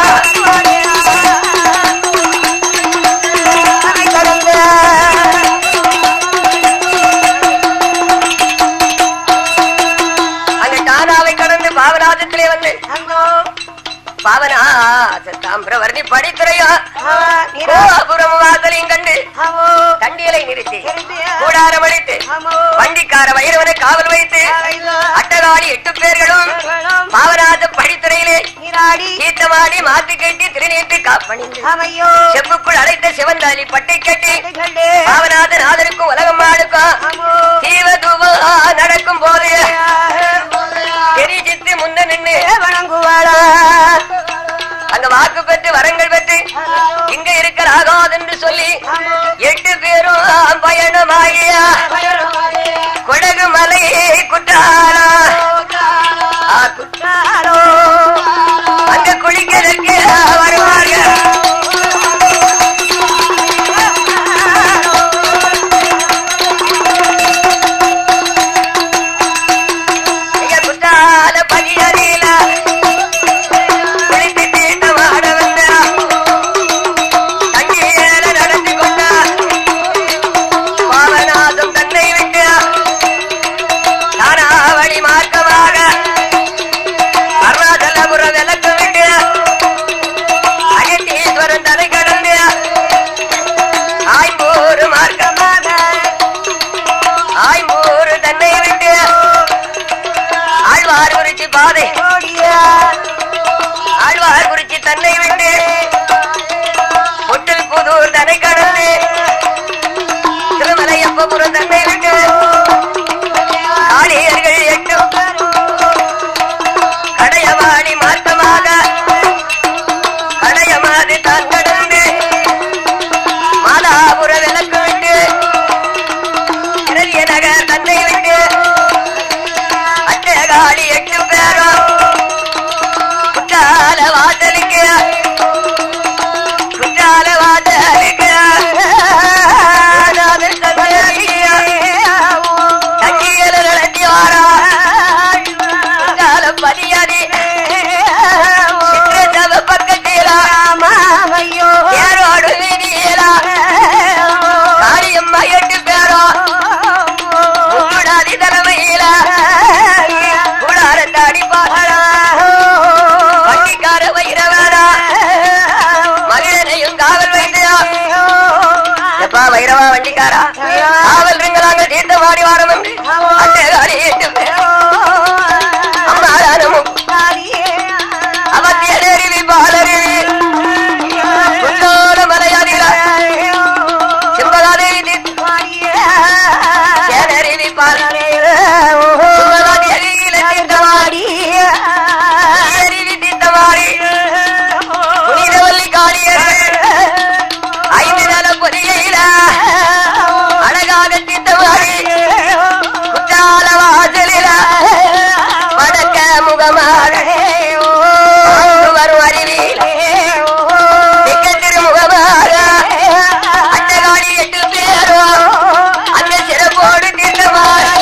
அங்க தானாவை கடந்து பாவநாதத்திலே வந்து பாவனா தாமிரவர்ணி படித்துறையா கோபுரம் வாசலையும் கண்டு தண்டியலை நிறுத்தி கூடாரம் அடித்து வண்டிக்கார வைரவனை காவல் வைத்து அட்டகாடி எட்டு பேர்களும் பாவநாத படித்துறையிலே தீர்த்தமாடி மாத்தி கட்டி திருநீட்டு காப்பணிந்து செப்புக்குள் அழைத்த சிவந்தாலி பட்டை கட்டி பாவநாத நாதருக்கும் உலகம் ஆளுக்கும் தீவதூவ நடக்கும் போது தெரிஞ்சித்து முன்ன நின்று வணங்குவாளா அங்க வாக்கு பெற்று வரங்கள் பெற்று இங்க இருக்கிற ஆகாது என்று சொல்லி எட்டு பேரும் பயணமாகிய கொடகு மலை குற்றாலா ஆ, குற்றாலோ அங்க குளிக்கிறதுக்கு வருவார்கள் இங்க குற்றால பதியறியில தன்னை விட்டு பொட்டில் புதூர் தன்னை கடந்து திருமலையப்பபுரம் தன்னை விட்டு காளியர்கள் எட்டும் கடையவாணி மார்க்கமாக கடையமாது தான் கடந்து மாதாபுர விளக்கு விட்டு இரவிய நகர் தன்னை விட்டு அட்டகாளி எட்டு பேரும் குற்றால வாசலுக்கு குற்றால வாசலுக்கு நாதன் தங்கியல நடத்தி வாரா குற்றால பதியாதி சிற்றதவ பக்கத்திலா ஏரோடு வீதியிலா காளியம்மா எட்டு பேரும் கூடாதி தலைமையில கூடாரத்தாடி பாடலா வண்டிக்கார வைரவனா மகிழனையும் காவல் வைத்தியா எப்பா வைரவா வண்டிக்காரா காவல் ரிங்களாங்க தீர்த்த மாடி வாரம் என்று அட்டை காடி எட்டு பேரும் அம்மாதானமும் அவத்தியருவி பாலருவி குண்டோட மலையாதிகளா சிம்பகாதேவி தீர்த்த சேனருவி பாலருவி சிம்பகாதேவியில தீர்த்தமாடி அருவி தீர்த்தமாடி புனிதவல்லி காளியர்கள் ஐந்து நல பொதிகையில அழகாக தீர்த்தமாடி குற்றால வாசலில வடக்க முகமாக வாழ்ந்து வரும் அருவியில திக்க திருமுகமாக அட்டகாடி எட்டு பேரும் அந்த சிறப்போடு தீர்த்தமாடி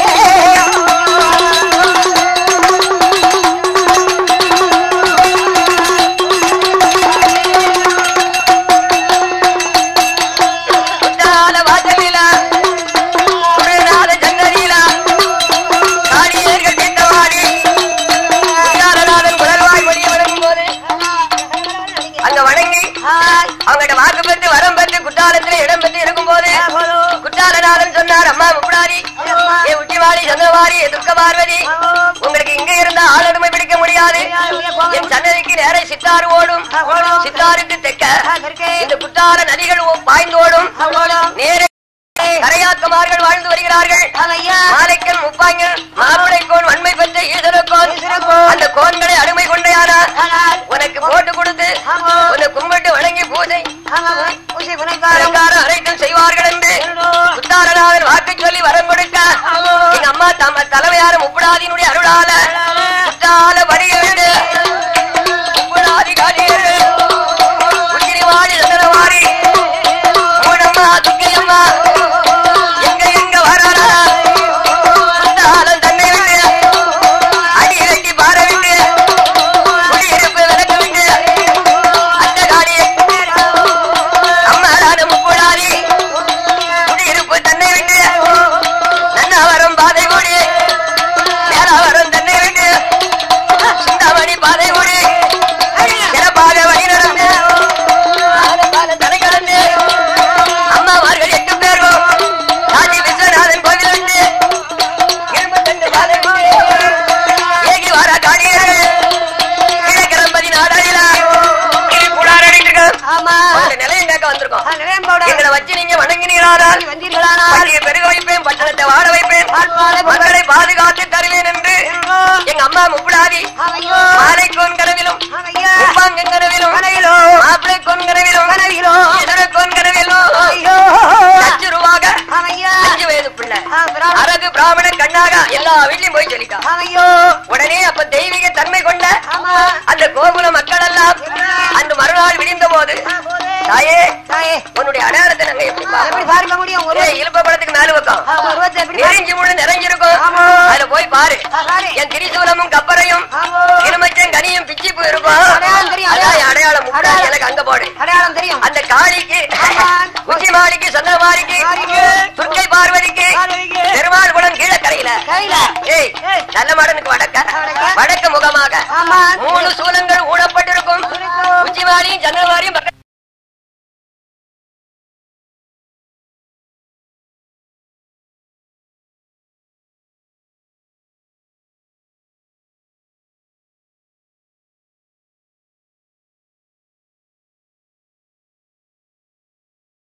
குற்றால வாசலில குருநாத சன்னதியில காளியர்கள் தீர்த்தமாடி குற்றாலநாதன் குரல்வாய் மொழியை வழங்கும் போது அங்க வணங்கி அவங்ககிட்ட வாக்கு பெற்று வரம் பெற்று குற்றாலத்துல இடம் பெற்று இருக்கும் போது குற்றாலநாதன் சொன்னார் அம்மா முப்படாரி ஏ உச்சிவாரி சந்திரவாரி ஏ துர்க்க பார்வதி உங்களுக்கு இங்க இருந்தா ஆளுமை பிடிக்க முடியாது என் சன்னதிக்கு நேர சித்தாறு ஓடும் சித்தாருக்கு தெக்க இந்த குற்றால நதிகள் ஓ- பாய்ந்து ஓடும் நேர கரையாக்கமார்கள் வாழ்ந்து வருகிறார்கள் மாலைக்கல் முப்பாங்கல் மாப்பிளை கோன் வன்மை பெற்ற ஈசர கோன் அந்த கோன்களை அருமை கொண்டையானா உனக்கு போட்டு கொடுத்து உன்னை கும்பிட்டு வணங்கி பூஜை அலங்காரம் அனைத்தும் செய்வார்கள் என்று குத்தாரநாதன் வாக்கு சொல்லி வரம் கொடுக்க எங்க அம்மா தம்ம தலைமையார முப்படாதியினுடைய அருளால குத்தால வடிகள் முப்படாதி காரியர்கள் உச்சிரிவாடி சந்தனவாடி மூடம்மா துக்கையம்மா எங்க எங்க வராரா குத்தாலம் தன்னை விட்டு அடி இறக்கி பார விட்டு குடியிருப்பு விளக்க விட்டு அந்த காடியை அம்மாடான முப்படாதி குடியிருப்பு தன்னை விட்டு நன்னாவரம் பாதை கூடி மேலாவரம் தன்னை விட்டு சிந்தாமணி பாதை கூடி சிறப்பாக வழி நடந்து ஆனப்பால தலை கடந்து அம்மாமார்கள் எட்டு பேரும் காஞ்சி விஸ்வநாதன் கோவில் வந்து இருபத்தெண்டு பாதை கூடி ஏகி வார காடியர்கள் கிழக்கிழம்பதி நாடாளிலா இது கூடார அடிச்சிருக்கோம் உங்க நிலையம் கேட்க வந்திருக்கோம் எங்களை வச்சு நீங்க வணங்கினீர்களானால் பள்ளியை பெருக வைப்பேன் பட்டணத்தை வாழ வைப்பேன் மக்களை பாதுகாத்து தருவேன் என்று எங்க அம்மா முப்படாதி மாலை கோன்கனவிலும் உப்பாங்கனவிலும் மாப்பிளை கோன்கனவிலும் இதர கோன்கனவிலும் லட்ச ரூபாக அஞ்சு வயது பிள்ளை அரகு பிராமண கண்ணாக எல்லா வீட்லயும் போய் சொல்லிட்டான் உடனே அப்ப தெய்வீக தன்மை கொண்ட அந்த கோகுல மக்கள் எல்லாம் அந்த மறுநாள் விடிந்த போது தாயே உன்னுடைய அடையாளத்தை நாங்க எப்படி பார்ப்போம்? ஏய், இலுப்ப பழத்துக்கு மேல பக்கம் நெறிஞ்சு முழு நிறைஞ்சிருக்கும் அதுல போய் பாரு என் திரிசூலமும் கப்பரையும் இருமச்சம் கனியும் பிச்சி போயிருக்கும் அடையாளம் தெரியும், அதான் என் அடையாளம் முப்படாது எனக்கு அங்க போடு அடையாளம் தெரியும் அந்த காளிக்கு ஆமா. உச்சி மாளிக்கு சந்திரமாளிக்கு மாளிக்கு, துர்க்கை பார்வதிக்கு பார்வதிக்கு, பெருமாள் குளம் கீழே கரையில கையில ஏய் நல்ல மாடனுக்கு வடக்க வடக்க. வடக்கு முகமாக ஆமா மூணு சூலங்கள் ஊடப்பட்டிருக்கும் உச்சி மாளியும் சந்திரமாளியும் பக்க